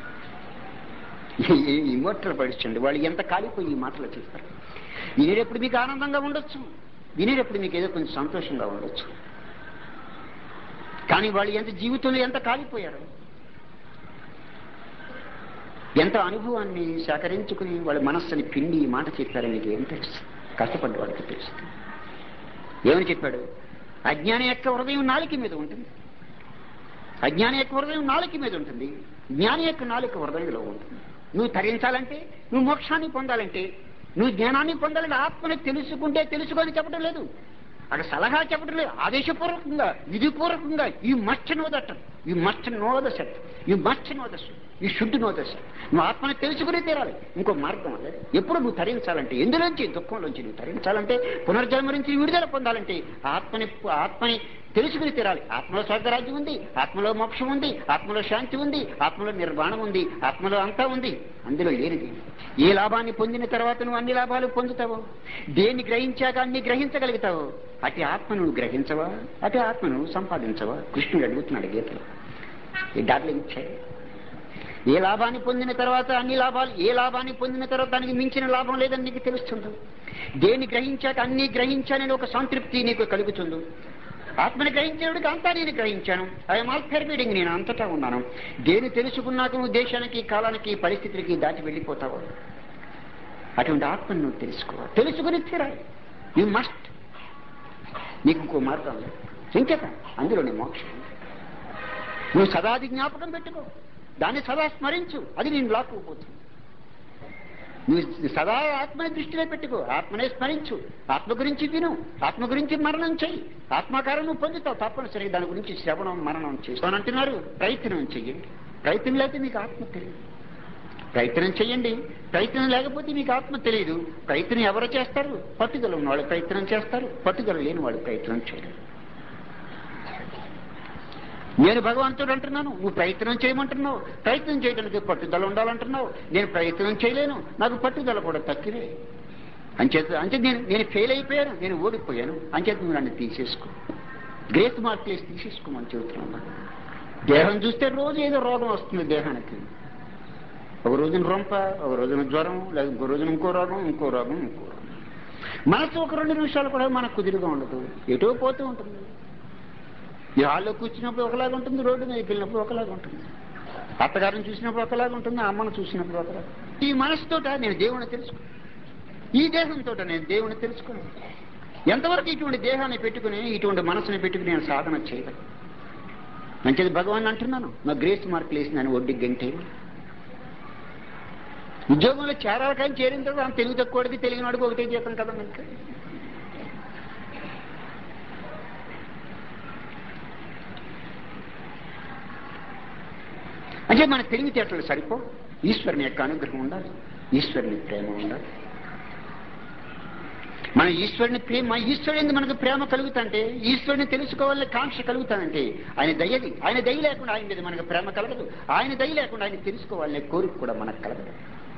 ఈ- ఈ ఇమోటల్ పడిచండి వాళ్ళు ఎంత కాలిపోయి ఈ మాటలు చెప్తారు వినేటప్పుడు మీకు ఆనందంగా ఉండొచ్చు వినేటప్పుడు మీకు ఏదో కొంచెం సంతోషంగా ఉండొచ్చు కానీ వాళ్ళు ఎంత జీవితంలో ఎంత కాలిపోయారు ఎంత అనుభవాన్ని సేకరించుకుని వాళ్ళ మనస్సుని పిండి ఈ మాట చెప్పారని మీకు ఏం తెలుసు కష్టపడ్డ వాడికి తెలుస్తుంది ఏమని చెప్పాడు అజ్ఞాని యొక్క హృదయం నాలుక మీద ఉంటుంది అజ్ఞాని యొక్క హృదయం నాలుక మీద ఉంటుంది జ్ఞాని యొక్క నాలుక హృదయంలో ఉంటుంది నువ్వు తరించాలంటే నువ్వు మోక్షాన్ని పొందాలంటే నువ్వు జ్ఞానాన్ని పొందాలంటే ఆత్మని తెలుసుకుంటే తెలుసుకొని చెప్పడం లేదు అక్కడ సలహా చెప్పడం లేదు ఆదేశపూర్వకంగా విధిపూర్వకంగా ye must know that ye must know the set ye must know the ye should know the set నువ్వు ఆత్మని తెలుసుకుని తీరాలి ఇంకో మార్గం అదే ఎప్పుడు నువ్వు తరించాలంటే ఎందులోంచి దుఃఖంలోంచి నువ్వు తరించాలంటే పునర్జన్మ నుంచి విడుదల పొందాలంటే ఆత్మని ఆత్మని తెలుసుకుని తీరాలి ఆత్మలో స్వర్గరాజ్యం ఉంది ఆత్మలో మోక్షం ఉంది ఆత్మలో శాంతి ఉంది ఆత్మలో నిర్వాణం ఉంది ఆత్మలో అంతా ఉంది అందులో లేనిది ఏ లాభాన్ని పొందిన తర్వాత నువ్వు అన్ని లాభాలు పొందుతావు దేన్ని గ్రహించాక అన్ని గ్రహించగలుగుతావు అటు ఆత్మను నువ్వు గ్రహించవా అటు ఆత్మను సంపాదించవా కృష్ణుడు అడుగుతున్నాడు గీతలో ఈ డార్లింగ్ ఇచ్చాడు ఏ లాభాన్ని పొందిన తర్వాత అన్ని లాభాలు ఏ లాభాన్ని పొందిన తర్వాత దానికి మించిన లాభం లేదని నీకు తెలుస్తుంది దేన్ని గ్రహించాక అన్ని గ్రహించానని ఒక సంతృప్తి నీకు కలుగుతుంది ఆత్మని గ్రహించేవాడికి అంతా నేను గ్రహించాను ఐఎమ్ ఆల్ పెర్మిడింగ్ నేను అంతటా ఉన్నాను దేని తెలుసుకున్నాక నువ్వు దేశానికి కాలానికి పరిస్థితులకి దాటి వెళ్ళిపోతావు అటువంటి ఆత్మను నువ్వు తెలుసుకో తెలుసుకుని తీరాలి యు మస్ట్ నీకు ఇంకో మార్గం లేదు ఇంకేత అందులోనే మోక్షం ఉంది. నువ్వు సదాది జ్ఞాపకం పెట్టుకో దాన్ని సదా స్మరించు అది నేను లాక్కుపోతుంది నువ్వు సదా ఆత్మని దృష్టిలో పెట్టుకో ఆత్మనే స్మరించు ఆత్మ గురించి విను ఆత్మ గురించి మరణం చెయ్యి ఆత్మాకారం నువ్వు పొందుతావు తప్పనిసరిగా దాని గురించి శ్రవణం మరణం చేస్తానంటున్నారు ప్రయత్నం చెయ్యండి ప్రయత్నం లేకపోతే మీకు ఆత్మ తెలియదు ప్రయత్నం చెయ్యండి ప్రయత్నం లేకపోతే మీకు ఆత్మ తెలియదు ప్రయత్నం ఎవరు చేస్తారు పట్టుదల ఉన్నవాళ్ళు ప్రయత్నం చేస్తారు పట్టుదల లేని వాళ్ళు ప్రయత్నం చేయరు నేను భగవంతుడు అంటున్నాను నువ్వు ప్రయత్నం చేయమంటున్నావు ప్రయత్నం చేయడానికి పట్టుదల ఉండాలంటున్నావు నేను ప్రయత్నం చేయలేను నాకు పట్టుదల కూడా తక్కువే అంచేత అంటే నేను నేను ఫెయిల్ అయిపోయాను నేను ఓడిపోయాను అంచేత నువ్వు నన్ను తీసేసుకో గ్రేట్ మార్క్లేసి తీసేసుకోమని చెబుతున్నాను దేహం చూస్తే రోజు ఏదో రోగం వస్తుంది దేహానికి ఒక రోజున రొంప ఒక రోజున జ్వరం లేదా ఇంకో రోజున ఇంకో రోగం ఇంకో రోగం ఇంకో రోగం మనసు ఒక రెండు నిమిషాలు కూడా మనకు కుదురుగా ఉండదు ఎటో పోతూ ఉంటుంది ఈ హాల్లో కూర్చున్నప్పుడు ఒకలాగా ఉంటుంది రోడ్డు మీదకి వెళ్ళినప్పుడు ఒకలాగా ఉంటుంది అత్తగారిని చూసినప్పుడు ఒకలాగా ఉంటుంది అమ్మను చూసినప్పుడు ఒకలాగా ఈ మనసుతోట నేను దేవుని తెలుసుకో ఈ దేహంతో నేను దేవుని తెలుసుకున్నాను ఎంతవరకు ఇటువంటి దేహాన్ని పెట్టుకుని ఇటువంటి మనసుని పెట్టుకుని నేను సాధన చేయగలను మంచిది భగవాన్ అంటున్నాను నా గ్రేస్ మార్కులు వేసి నన్ను వడ్డీ గంటే ఉద్యోగంలో చేరాలి కానీ చేరిన తర్వాత ఆమె తెలుగు తక్కువడికి తెలియని వాడికి ఒకటే జీతం కదా మనకి అంటే మన తెలివితేటలు సరిపో ఈశ్వరుని యొక్క అనుగ్రహం ఉండాలి ఈశ్వరుని ప్రేమ ఉండాలి మన ఈశ్వరుని ప్రేమ ఈశ్వరుని మనకు ప్రేమ కలుగుతుంటే ఈశ్వరుని తెలుసుకోవాలని కాంక్ష కలుగుతానంటే ఆయన దయది ఆయన దయ లేకుండా ఆయన మీద మనకు ప్రేమ కలగదు ఆయన దయ లేకుండా ఆయన తెలుసుకోవాలనే కోరిక కూడా మనకు కలగదు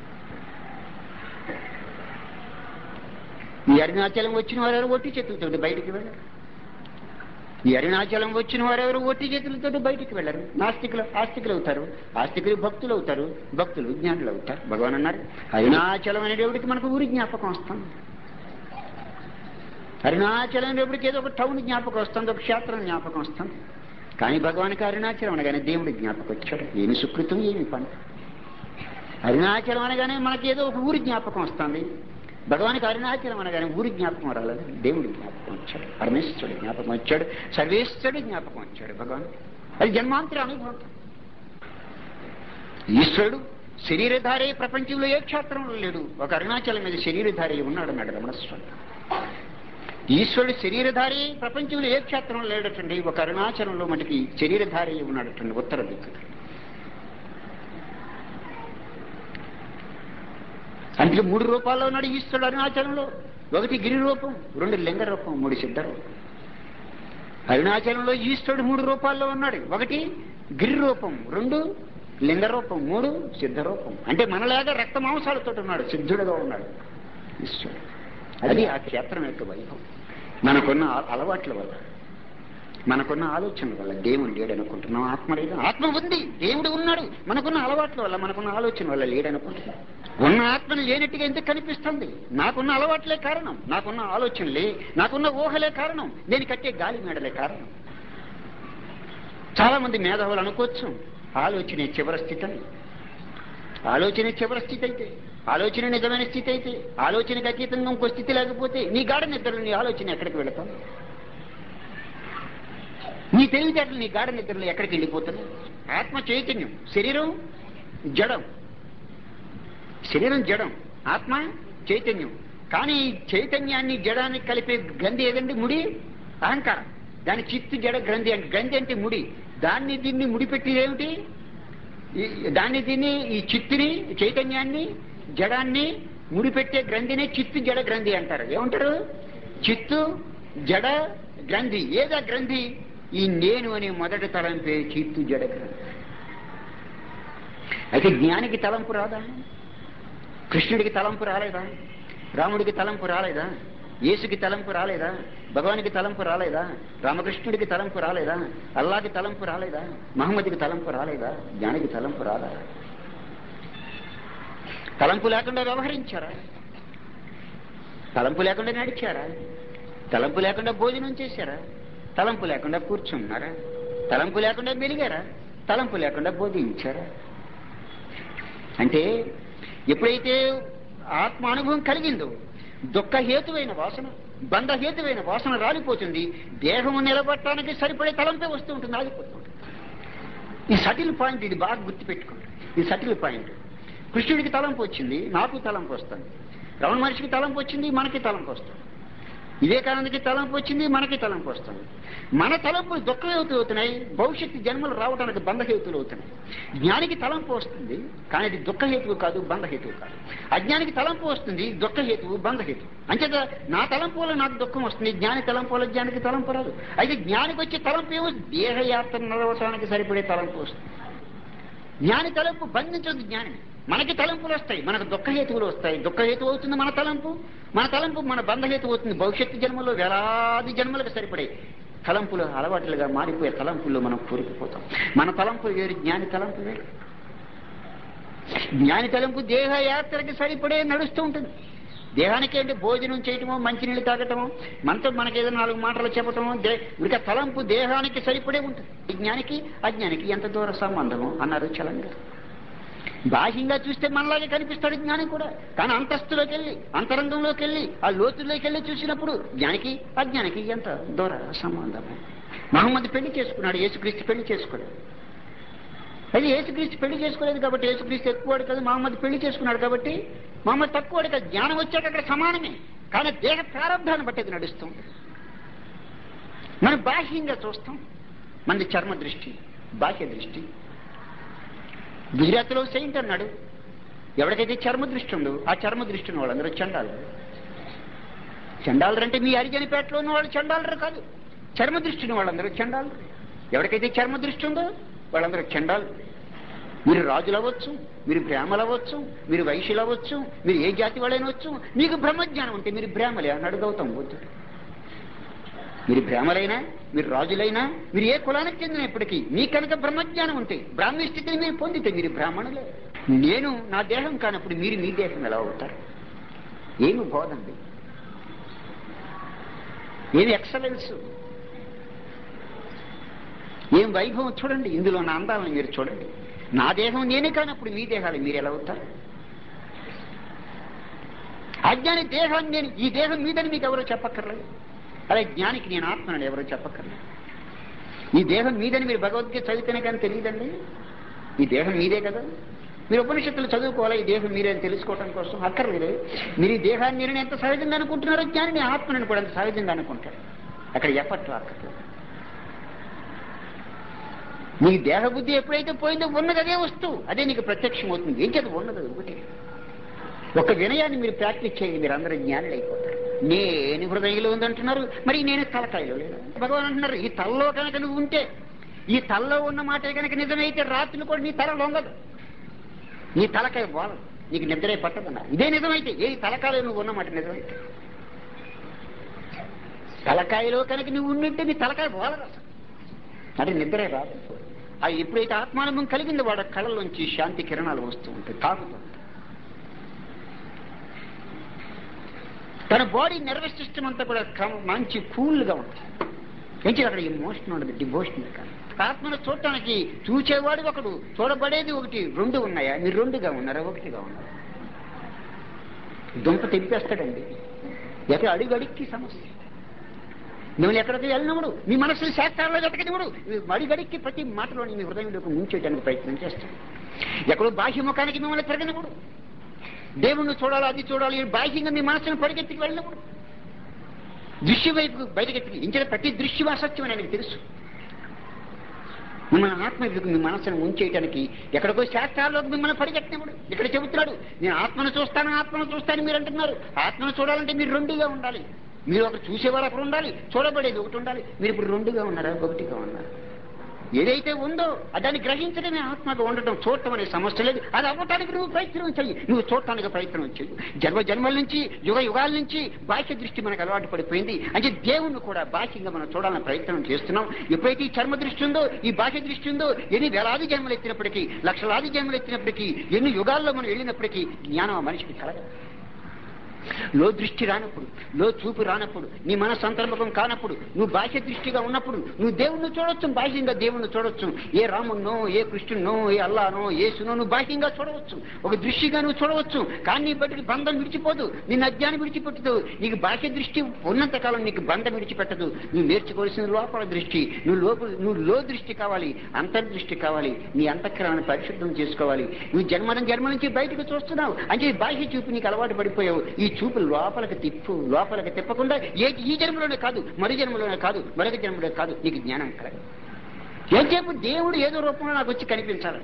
ఈ అరుణాచలం వచ్చిన వారెవరు ఒట్టి చేతులతో బయటికి వెళ్ళరు ఈ అరుణాచలం వచ్చిన వారెవరు ఒట్టి చేతులతో బయటికి వెళ్ళరు నాస్తికులు ఆస్తికులు అవుతారు ఆస్తికులు భక్తులు అవుతారు భక్తులు జ్ఞానులు అవుతారు భగవాన్ అన్నారు అరుణాచలం అనే దేవుడికి మనకు ఊరి జ్ఞాపకం వస్తుంది అరుణాచలం రేపటికి ఏదో ఒక టౌన్ జ్ఞాపకం వస్తుంది ఒక క్షేత్రం జ్ఞాపకం వస్తుంది కానీ భగవానికి అరుణాచలం అనగానే దేవుడి జ్ఞాపకం వచ్చాడు ఏమి సుకృతం ఏమి పని అరుణాచలం అనగానే మనకి ఏదో ఒక ఊరి జ్ఞాపకం వస్తుంది భగవానికి అరుణాచలం అనగానే ఊరి జ్ఞాపకం రాలేదు దేవుడి జ్ఞాపకం వచ్చాడు పరమేశ్వరుడు జ్ఞాపకం వచ్చాడు సర్వేశ్వరుడు జ్ఞాపకం వచ్చాడు భగవాన్ అది జన్మాంతర అనుభవం ఈశ్వరుడు శరీరధారే ప్రపంచంలో ఏ క్షేత్రంలో లేడు ఒక అరుణాచలం మీద శరీరధారి ఉన్నాడు అన్నాడు రమణస్వామి ఈశ్వరుడు శరీరధారి ప్రపంచంలో ఏ క్షేత్రంలో లేడటండి ఒక అరుణాచలంలో మనకి శరీరధారి ఉన్నాడటండి ఉత్తర దిక్కు అంటే మూడు రూపాల్లో ఉన్నాడు ఈశ్వరుడు అరుణాచలంలో ఒకటి గిరి రూపం రెండు లింగ రూపం మూడు సిద్ధ రూపం అరుణాచలంలో ఈశ్వరుడు మూడు రూపాల్లో ఉన్నాడు ఒకటి గిరి రూపం రెండు లింగ రూపం మూడు సిద్ధ రూపం అంటే మనలాగా రక్త మాంసాలతో ఉన్నాడు సిద్ధుడుగా ఉన్నాడు ఈశ్వరుడు అది ఆ క్షేత్రం యొక్క వైభవం మనకున్న అ- అలవాట్ల వల్ల మనకున్న ఆలోచనల వల్ల దేవుడు లేడనుకుంటున్నాం ఆత్మ లేదు ఆత్మ ఉంది దేవుడు ఉన్నాడు మనకున్న అలవాట్ల వల్ల మనకున్న ఆలోచన వల్ల లేడనుకుంటున్నాం ఉన్న ఆత్మను లేనట్టుగా ఎందుకు కనిపిస్తుంది నాకున్న అలవాట్లే కారణం నాకున్న ఆలోచనలే నాకున్న ఊహలే కారణం నేను కట్టే గాలి మేడలే కారణం చాలా మంది మేధావులు అనుకోవచ్చు ఆలోచనే చివరి స్థితి అని ఆలోచనే చివరి స్థితి అయితే ఆలోచన నిజమైన స్థితి అయితే ఆలోచనకి అతీతంగా ఇంకో స్థితి లేకపోతే నీ గాఢ నిద్రలో నీ ఆలోచన ఎక్కడికి వెళతాం నీ తెలివితేటలు నీ గాఢ నిద్రలో ఎక్కడికి వెళ్ళిపోతుంది ఆత్మ చైతన్యం శరీరం జడం శరీరం జడం ఆత్మ చైతన్యం కానీ ఈ చైతన్యాన్ని జడాన్ని కలిపే గ్రంథి ఏదండి ముడి అహంకారం దాని చిత్తు జడ గ్రంథి అంటే గ్రంథి అంటే ముడి దాన్ని దీన్ని ముడిపెట్టి ఏమిటి ఈ- దాన్ని దీన్ని ఈ చిత్తుని చైతన్యాన్ని జడాన్ని ముడిపెట్టే గ్రంథిని చిత్తు జడ గ్రంథి అంటారు ఏమంటారు చిత్తు జడ గ్రంథి ఏదా గ్రంథి ఈ నేను అనే మొదటి తలంపే చిత్తు జడ గ్రంథి అయితే జ్ఞానికి తలంపు రాదా కృష్ణుడికి తలంపు రాలేదా రాముడికి తలంపు రాలేదా యేసుకి తలంపు రాలేదా భగవానికి తలంపు రాలేదా రామకృష్ణుడికి తలంపు రాలేదా అల్లాకి తలంపు రాలేదా మహమ్మద్కి తలంపు రాలేదా జ్ఞానికి తలంపు రాదా తలంపు లేకుండా వ్యవహరించారా తలంపు లేకుండా నడిచారా తలంపు లేకుండా భోజనం చేశారా తలంపు లేకుండా కూర్చున్నారా తలంపు లేకుండా మెలిగారా తలంపు లేకుండా బోధించారా అంటే ఎప్పుడైతే ఆత్మ అనుభవం కలిగిందో దుఃఖహేతువైన వాసన బంధహేతువైన వాసన రాలిపోతుంది దేహము నిలబట్టడానికి సరిపడే తలంపే వస్తూ ఉంటుంది ఆగిపోతూ ఉంటుంది ఈ సటిల్ పాయింట్ ఇది బాగా గుర్తుపెట్టుకోండి ఈ సటిల్ పాయింట్ కృష్ణుడికి తలంపు వచ్చింది నాకు తలంపు వస్తుంది రమణ మహర్షికి తలంపు వచ్చింది మనకి తలంపు వస్తుంది వివేకానందకి తలంపు వచ్చింది మనకి తలంపు వస్తుంది మన తలంపులు దుఃఖహేతులు అవుతున్నాయి భవిష్యత్తు జన్మలు రావడానికి బంధహేతులు అవుతున్నాయి జ్ఞానికి తలంపు వస్తుంది కానీ అది దుఃఖహేతువు కాదు బంధహేతువు కాదు అజ్ఞానికి తలంపు వస్తుంది దుఃఖహేతువు బంధహేతువు అంచేత నా తలంపు వల్ల నాకు దుఃఖం వస్తుంది జ్ఞాని తలంపు వల్ల జ్ఞానికి తలంపు రాదు అయితే జ్ఞానికి వచ్చే తలంపు ఏమో దేహయాత్ర నడవటానికి సరిపడే తలంపు వస్తుంది జ్ఞాని తలంపు బంధించదు జ్ఞాని మనకి తలంపులు వస్తాయి మనకు దుఃఖహేతువులు వస్తాయి దుఃఖహేతు అవుతుంది మన తలంపు మన తలంపు మన బంధహేతు అవుతుంది భవిష్యత్తు జన్మలో వేలాది జన్మలకు సరిపడే తలంపులు అలవాట్లుగా మారిపోయే తలంపుల్లో మనం కూరుకుపోతాం మన తలంపులు వేరు జ్ఞాని తలంపు వేరు జ్ఞాని తలంపు దేహయాత్రకి సరిపడే నడుస్తూ ఉంటుంది దేహానికి అంటే భోజనం చేయటమో మంచినీళ్ళు తాగటమో మనతో మనకి ఏదో నాలుగు మాటలు చెప్పటమో దే ఇక తలంపు దేహానికి సరిపడే ఉంటుంది ఈ జ్ఞానికి అజ్ఞానికి ఎంత దూర సంబంధము అన్నారు చలంగా బాహ్యంగా చూస్తే మనలాగే కనిపిస్తాడు జ్ఞాని కూడా కానీ అంతస్తులోకి వెళ్ళి అంతరంగంలోకి వెళ్ళి ఆ లోతుల్లోకి వెళ్ళి చూసినప్పుడు జ్ఞానికి అజ్ఞానికి ఎంత దూర సంబంధము మహమ్మద్ పెళ్లి చేసుకున్నాడు యేసుక్రీస్తు పెళ్లి చేసుకోలేదు అది యేసుక్రీస్తు పెళ్లి చేసుకోలేదు కాబట్టి యేసుక్రీస్తు ఎక్కువవాడు కాదు మహమ్మద్ పెళ్లి చేసుకున్నాడు కాబట్టి మహమ్మద్ తక్కువవాడు కాదు జ్ఞానం వచ్చాక అక్కడ సమానమే కానీ దేహ ప్రారంభాన్ని బట్టి అది నడుస్తుంది మనం బాహ్యంగా చూస్తాం మనది చర్మ దృష్టి బాహ్య దృష్టి గుజరాత్లో సెయింట్ అన్నాడు ఎవరికైతే చర్మ దృష్టి ఉందో ఆ చర్మ దృష్టి ఉన్న వాళ్ళందరూ చండాలు చండాలరు అంటే మీ అరిజనిపేటలో ఉన్న వాళ్ళు చండాలరు కాదు చర్మ దృష్టి ఉన్న వాళ్ళందరూ చండాలరు ఎవరికైతే చర్మ దృష్టి ఉందో వాళ్ళందరూ చండాలు మీరు రాజులు అవ్వచ్చు మీరు బ్రాహ్మలు అవ్వచ్చు మీరు వైశ్యులు అవ్వచ్చు మీరు ఏ జాతి వాళ్ళైనవచ్చు మీకు బ్రహ్మజ్ఞానం ఉంటే మీరు బ్రాహ్మలే అని అడుగవుతాం బుద్ధుడు మీరు బ్రాహ్మలైనా మీరు రాజులైనా మీరు ఏ కులానికి చెందినప్పటికీ మీ కనుక బ్రహ్మజ్ఞానం ఉంటే బ్రాహ్మణ స్థితిని మీరు పొందితే మీరు బ్రాహ్మణులే నేను నా దేహం కానప్పుడు మీరు మీ దేహం ఎలా అవుతారు ఏమి బోధండి ఏమి ఎక్సలెన్స్ ఏం వైభవం చూడండి ఇందులో నా అందాలను మీరు చూడండి నా దేహం నేనే కానప్పుడు మీ దేహాలు మీరు ఎలా అవుతారు అజ్ఞాని దేహాన్ని నేను ఈ దేహం మీదని మీకు ఎవరో చెప్పక్కర్లేదు అదే జ్ఞానికి నేను ఆత్మనని ఎవరో చెప్పక్కర్లేదు ఈ దేహం మీదని మీరు భగవద్గీత చదివితేనే కానీ తెలియదండి ఈ దేహం మీదే కదా మీరు ఉపనిషత్తులు చదువుకోవాలి ఈ దేహం మీరే అని తెలుసుకోవడం కోసం అక్కర్లేదు మీరు ఈ దేహాన్ని నేను ఎంత సహజంగా అనుకుంటున్నారో జ్ఞానిని ఆత్మని కూడా అంత సహజంగా అనుకుంటారు అక్కడ ఎప్పట్లో అక్కర్లేదు నీ దేహ బుద్ధి ఎప్పుడైతే పోయిందో ఉన్నది అదే వస్తువు అదే నీకు ప్రత్యక్షం అవుతుంది ఏం చేత ఉన్నది అది ఒకటి ఒక వినయాన్ని మీరు ప్రాక్టీస్ చేయండి మీరు అందరూ జ్ఞానులు అయిపోతారు నేను హృదయంలో ఉందంటున్నారు మరి నేను తలకాయలో లేదు భగవాన్ అంటున్నారు ఈ తలలో కనుక నువ్వు ఉంటే ఈ తలలో ఉన్న మాట కనుక నిజమైతే రాత్రులు కూడా నీ తల లొంగదు నీ తలకాయ బాలదు నీకు నిద్రే పట్టదన్నారు ఇదే నిజమైతే ఏ తలకాయలో నువ్వు ఉన్నమాట నిజమైతే తలకాయలో కనుక నువ్వు ఉండింటే నీ తలకాయ బాలదు అసలు అంటే నిద్రే రాదు అది ఎప్పుడైతే ఆత్మానుభవం కలిగిందో వాడు కళ్ళలోంచి శాంతి కిరణాలు వస్తూ ఉంటాయి తాగుతూ ఉంటాయి. తన బాడీ నర్వస్ సిస్టమ్ అంతా కూడా కమ- మంచి కూల్గా ఉంటుంది ఏంటి అక్కడ ఎమోషన్ ఉండదు డివోషన్ కాదు ఆత్మను చూడటానికి చూచేవాడు ఒకడు చూడబడేది ఒకటి రెండు ఉన్నాయా మీరు రెండుగా ఉన్నారా ఒకటిగా ఉన్నారా దుంప తెంపేస్తాడండి ఎక్కడ అడుగు అడిక్కి సమస్య మిమ్మల్ని ఎక్కడికి వెళ్ళినప్పుడు మీ మనసుని శాస్త్రాల్లో వెతకనివ్వడు అడిగడిక్కి ప్రతి మాటలోని మీ హృదయంలోకి ముంచేయడానికి ప్రయత్నం చేస్తాడు ఎక్కడో బాహ్య ముఖానికి మిమ్మల్ని తిరగనివ్వడు దేవుణ్ణి చూడాలి అది చూడాలి ఈ బాహ్యంగా మీ మనసును పరిగెత్తికి వెళ్ళినప్పుడు దృశ్య వైపు బయటకెత్తికి ఇంచిన ప్రతి దృశ్యం అసత్యం అని ఆయనకు తెలుసు మిమ్మల్ని ఆత్మ ఎదుగు మీ మనసును ఉంచేయటానికి ఎక్కడికో శాస్త్రాల్లోకి మిమ్మల్ని పరిగెట్టినప్పుడు ఇక్కడ చెబుతున్నాడు నేను ఆత్మను చూస్తాను ఆత్మను చూస్తాను మీరు అంటున్నారు ఆత్మను చూడాలంటే మీరు రెండుగా ఉండాలి మీరు ఒకటి చూసేవారు అక్కడ ఉండాలి చూడబడేది ఒకటి ఉండాలి మీరు ఇప్పుడు రెండుగా ఉన్నారా ఒకటిగా ఉన్నారు ఏదైతే ఉందో దాన్ని గ్రహించడమే ఆత్మగా ఉండటం చూడటం అనే సమస్య లేదు అది అవ్వటానికి నువ్వు ప్రయత్నం చెయ్యి నువ్వు చూడటానికి ప్రయత్నం చెయ్యి జన్మ జన్మల నుంచి యుగ యుగాల నుంచి బాహ్య దృష్టి మనకు అలవాటు పడిపోయింది అంటే దేవుణ్ణి కూడా బాహ్యంగా మనం చూడాలని ప్రయత్నం చేస్తున్నాం ఎప్పుడైతే ఈ చర్మ దృష్టి ఉందో ఈ బాహ్య దృష్టి ఉందో ఎన్ని వేలాది జన్మలు ఎత్తినప్పటికీ లక్షలాది జన్మలు ఎత్తినప్పటికీ ఎన్ని యుగాల్లో మనం వెళ్ళినప్పటికీ జ్ఞానం ఆ మనిషికి కలగదు లో దృష్టి రానప్పుడు లో చూపు రానప్పుడు నీ మనసు అంతర్ముఖం కానప్పుడు నువ్వు బాహ్య దృష్టిగా ఉన్నప్పుడు నువ్వు దేవుణ్ణి చూడొచ్చు బాహ్యంగా దేవుణ్ణి చూడొచ్చు ఏ రామున్నో ఏ కృష్ణున్నో ఏ అల్లానో ఏసునో నువ్వు బాహ్యంగా చూడవచ్చు ఒక దృష్టిగా నువ్వు చూడవచ్చు కానీ నీ బట్టి బంధం విడిచిపోదు నిన్ను అజ్ఞానం విడిచిపెట్టదు నీకు బాహ్య దృష్టి ఉన్నంత కాలం నీకు బంధం విడిచిపెట్టదు నువ్వు నేర్చుకోవాల్సిన లోపల దృష్టి నువ్వు లోపల నువ్వు లో దృష్టి కావాలి అంతర్దృష్టి కావాలి నీ అంతఃకరణను పరిశుద్ధం చేసుకోవాలి నువ్వు జన్మనం జన్మ నుంచి బయటకు చూస్తున్నావు అంటే బాహ్య చూపు నీకు అలవాటు పడిపోయావు ఈ చూపు లోపలికి తిప్పు లోపలికి తిప్పకుండా ఏ ఈ జన్మలోనే కాదు మరు జన్మలోనే కాదు మరొక జన్మలో కాదు నీకు జ్ఞానం కలగదు ఏం చెప్పు దేవుడు ఏదో రూపంలో నాకు వచ్చి కనిపించాలి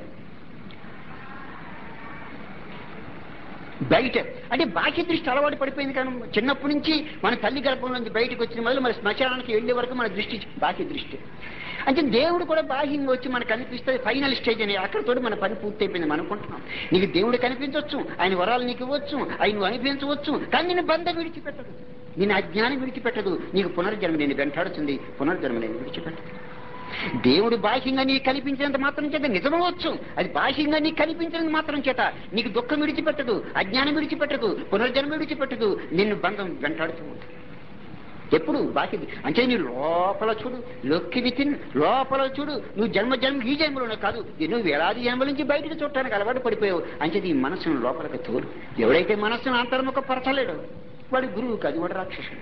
బయట అంటే బాహ్య దృష్టి అలవాటు పడిపోయింది కానీ చిన్నప్పటి నుంచి మన తల్లి గర్భం నుంచి బయటకు వచ్చిన మొదలు మన శ్మశానానికి వెళ్లే వరకు మన దృష్టి బాహ్య దృష్టి అంటే దేవుడు కూడా బాహ్యంగా వచ్చి మనకు కనిపిస్తుంది ఫైనల్ స్టేజ్ అని అక్కడతో మన పని పూర్తయిపోయింది మనం అనుకుంటున్నాం నీకు దేవుడు కనిపించవచ్చు ఆయన వరాలు నీకు ఇవ్వచ్చు ఆయన నువ్వు అనిపించవచ్చు కానీ నేను బంధం విడిచిపెట్టదు నేను అజ్ఞానం విడిచిపెట్టదు నీకు పునర్జన్మ నేను వెంటాడుతుంది పునర్జన్మ నేను విడిచిపెట్టదు దేవుడు బాహ్యంగా నీకు కనిపించినంత మాత్రం చేత నిజమవచ్చు అది బాహ్యంగా నీకు కనిపించినంత మాత్రం చేత నీకు దుఃఖం విడిచిపెట్టదు అజ్ఞానం విడిచిపెట్టదు పునర్జన్మ విడిచిపెట్టదు నిన్ను బంధం వెంటాడుతూ ఉంటుంది ఎప్పుడు బాకి అంటే నీ లోపల చూడు లొక్కి వితిన్ లోపల చూడు నువ్వు జన్మ జన్మ ఈ జన్మలోనే కాదు ఎన్నో వేలాది జన్మల నుంచి బయటకు చూడటానికి అలవాటు పడిపోయావు అంటే నీ మనసును లోపలికి తోడు ఎవడైతే మనస్సును అంతర్ముఖ పరచలేడు వాడి గురువు కాదు వాడు రాక్షసుడు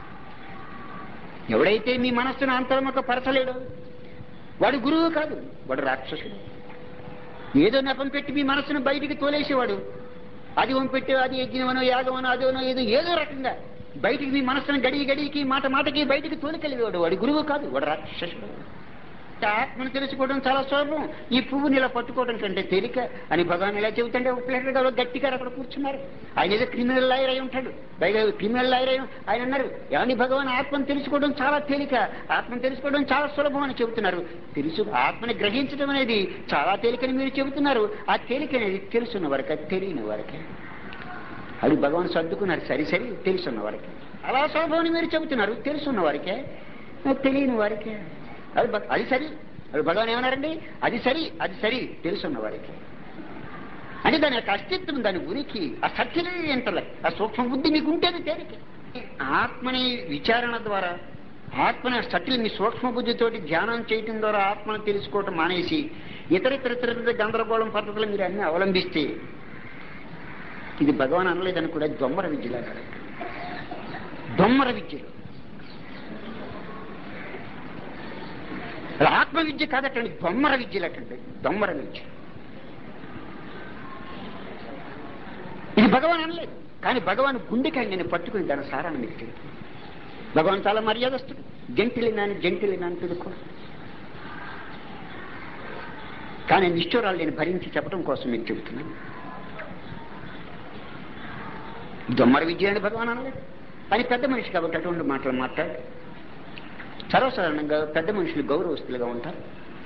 ఎవడైతే మీ మనస్సును అంతర్ముఖ పరచలేడు వాడు గురువు కాదు వాడు రాక్షసుడు ఏదో నెపం పెట్టి మీ మనస్సును బయటికి తోలేసేవాడు అది పెట్టి అది యజ్ఞమనో యాగమనో అదోనో ఏదో ఏదో రకంగా బయటికి మీ మనస్సును గడి గడికి మాట మాటకి బయటికి తోలికెళ్ళేవాడు వాడు గురువు కాదు వాడు రాక్షసుడు ఆత్మను తెలుసుకోవడం చాలా సులభం ఈ పువ్వుని ఇలా పట్టుకోవడం కంటే తేలిక అని భగవాన్ ఇలా చెబుతుంటే ప్లేట్గా గట్టిగా అక్కడ కూర్చున్నారు ఆయన ఏదో క్రిమినల్ లాయర్ అయి ఉంటాడు పైగా క్రిమినల్ లాయర్ అయి ఆయన అన్నారు ఏమని భగవాన్ ఆత్మను తెలుసుకోవడం చాలా తేలిక ఆత్మను తెలుసుకోవడం చాలా సులభం అని చెబుతున్నారు తెలుసు ఆత్మని గ్రహించడం అనేది చాలా తేలికని మీరు చెబుతున్నారు ఆ తేలిక అనేది తెలుసున్న వరకే తెలియని వరకే అది భగవాన్ సర్దుకున్నారు సరి సరి తెలుసున్న వారికి అలా సులభమని మీరు చెబుతున్నారు తెలుసున్న వారికే తెలియని వారికే అది భగ- అది సరి అది భగవాన్ ఏమన్నారండి అది సరి అది సరి తెలుసున్న వారికి అంటే దాని యొక్క అస్తిత్వం దాని ఉనికి ఆ సత్యమే ఏంటలే ఆ సూక్ష్మ బుద్ధి మీకు ఉంటేది తేలిక ఆత్మని విచారణ ద్వారా ఆత్మని సటిల్ మీ సూక్ష్మ బుద్ధితోటి ధ్యానం చేయటం ద్వారా ఆత్మను తెలుసుకోవటం మానేసి ఇతర ఇతర ఇతర ఇతర గందరగోళం పద్ధతులు మీరు అన్ని అవలంబిస్తే ఇది భగవాన్ అనలేదని కూడా దొమ్మర విద్యలా దొమ్మర విద్యలు అలా ఆత్మ విద్య కాదటండి దొమ్మర విద్యలటండి దొమ్మర విద్య ఇది భగవాన్ అనలేదు కానీ భగవాన్ గుండెకాయ నేను పట్టుకుని దాని సారాన్ని మీకు తెలుపు భగవాన్ చాలా మర్యాదస్తుడు జంటిలినాని జంటిలినాని తెలుకో కానీ నిష్ఠురాలు నేను భరించి చెప్పడం కోసం మీకు చెబుతున్నాను దొమ్మర విద్య అని భగవాన్ అనలేదు అని పెద్ద మనిషి కాబట్టి అటువంటి మాటలు మాట్లాడు సర్వసాధారణంగా పెద్ద మనుషులు గౌరవస్తులుగా ఉంటారు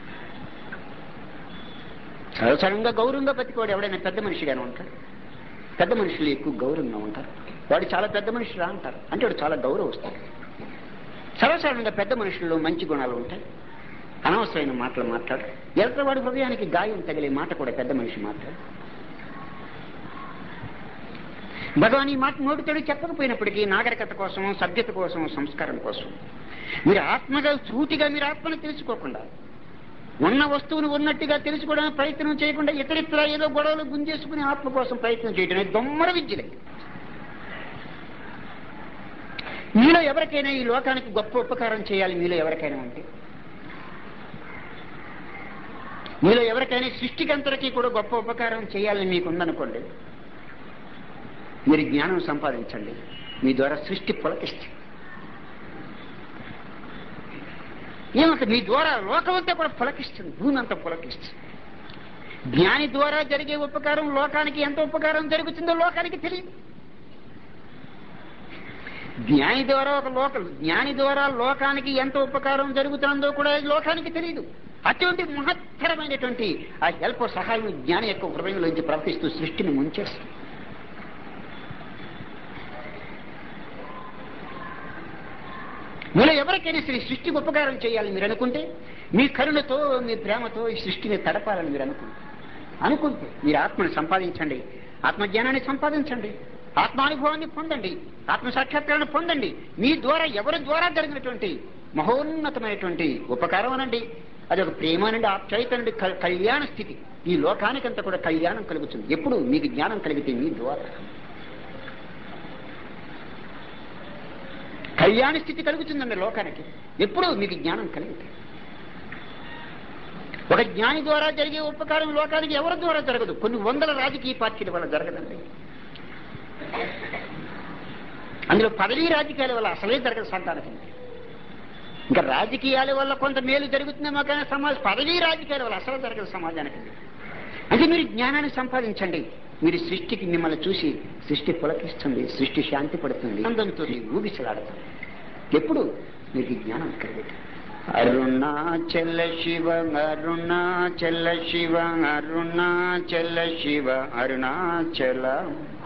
సర్వసాధారణంగా గౌరవంగా బతికోడు ఎవడైనా పెద్ద మనిషిగానే ఉంటాడు పెద్ద మనుషులు ఎక్కువ గౌరవంగా ఉంటారు వాడు చాలా పెద్ద మనిషిరా అంటారు అంటే వాడు చాలా గౌరవస్తాడు సర్వసాధారణంగా పెద్ద మనుషుల్లో మంచి గుణాలు ఉంటాయి అనవసరమైన మాటలు మాట్లాడు ఎలక వాడి హృదయానికి గాయం తగిలే మాట కూడా పెద్ద మనిషి మాట్లాడు భగవాన్ ఈ మాట నోటితోడు చెప్పకపోయినప్పటికీ నాగరికత కోసం సభ్యత కోసం సంస్కారం కోసం మీరు ఆత్మగా సూటిగా మీరు ఆత్మను తెలుసుకోకుండా ఉన్న వస్తువును ఉన్నట్టుగా తెలుసుకోవడానికి ప్రయత్నం చేయకుండా ఇతరితర ఏదో గొడవలు గుంజేసుకుని ఆత్మ కోసం ప్రయత్నం చేయడం దొమ్మర విద్యలే మీలో ఎవరికైనా ఈ లోకానికి గొప్ప ఉపకారం చేయాలి మీలో ఎవరికైనా ఉంటే మీలో ఎవరికైనా సృష్టికంతరికి కూడా గొప్ప ఉపకారం చేయాలని మీకు ఉందనుకోండి మీరు జ్ఞానం సంపాదించండి మీ ద్వారా సృష్టి పులకిస్తుంది ఏమంటే మీ ద్వారా లోకమంతా కూడా పులకిస్తుంది భూమి అంతా పులకిస్తుంది జ్ఞాని ద్వారా జరిగే ఉపకారం లోకానికి ఎంత ఉపకారం జరుగుతుందో లోకానికి తెలియదు జ్ఞాని ద్వారా ఒక లోక జ్ఞాని ద్వారా లోకానికి ఎంత ఉపకారం జరుగుతుందో కూడా లోకానికి తెలియదు అటువంటి మహత్తరమైనటువంటి ఆ హెల్ప్ సహాయం జ్ఞాని యొక్క హృదయంలోంచి ప్రవర్తిస్తూ సృష్టిని ముంచేస్తుంది మీలో ఎవరికైనా సరే సృష్టికి ఉపకారం చేయాలని మీరు అనుకుంటే మీ కరుణతో మీ ప్రేమతో ఈ సృష్టిని తడపాలని మీరు అనుకుంటే అనుకుంటే మీరు ఆత్మను సంపాదించండి ఆత్మజ్ఞానాన్ని సంపాదించండి ఆత్మానుభవాన్ని పొందండి ఆత్మ సాక్షాత్కారాన్ని పొందండి మీ ద్వారా ఎవరి ద్వారా జరిగినటువంటి మహోన్నతమైనటువంటి ఉపకారం అనండి అది ఒక ప్రేమ అనండి ఆప్యాయత అనండి క- కళ్యాణ స్థితి ఈ లోకానికంతా కూడా కళ్యాణం కలుగుతుంది ఎప్పుడు మీకు జ్ఞానం కలిగితే మీ ద్వారా కళ్యాణ స్థితి కలుగుతుందండి లోకానికి ఎప్పుడు మీకు జ్ఞానం కలిగితే ఒక జ్ఞాని ద్వారా జరిగే ఉపకారం లోకానికి ఎవరి ద్వారా జరగదు కొన్ని వందల రాజకీయ పార్టీల వల్ల జరగదండి అందులో పదవీ రాజకీయాల వల్ల అసలే జరగదు సంతానికి ఇంకా రాజకీయాల వల్ల కొంత మేలు జరుగుతుందేమో కానీ సమాజ పదవీ రాజకీయాల వల్ల అసలు జరగదు సమాజానికి అంటే మీరు జ్ఞానాన్ని సంపాదించండి మీరు సృష్టికి మిమ్మల్ని చూసి సృష్టి పులకిస్తుంది సృష్టి శాంతి పడుతుంది ఆనందంతో ఊగిసలాడుతుంది ఎప్పుడు మీకు ఈ జ్ఞానం కలిగింది అరుణాచల శివ అరుణాచల శివ అరుణాచల శివ అరుణాచల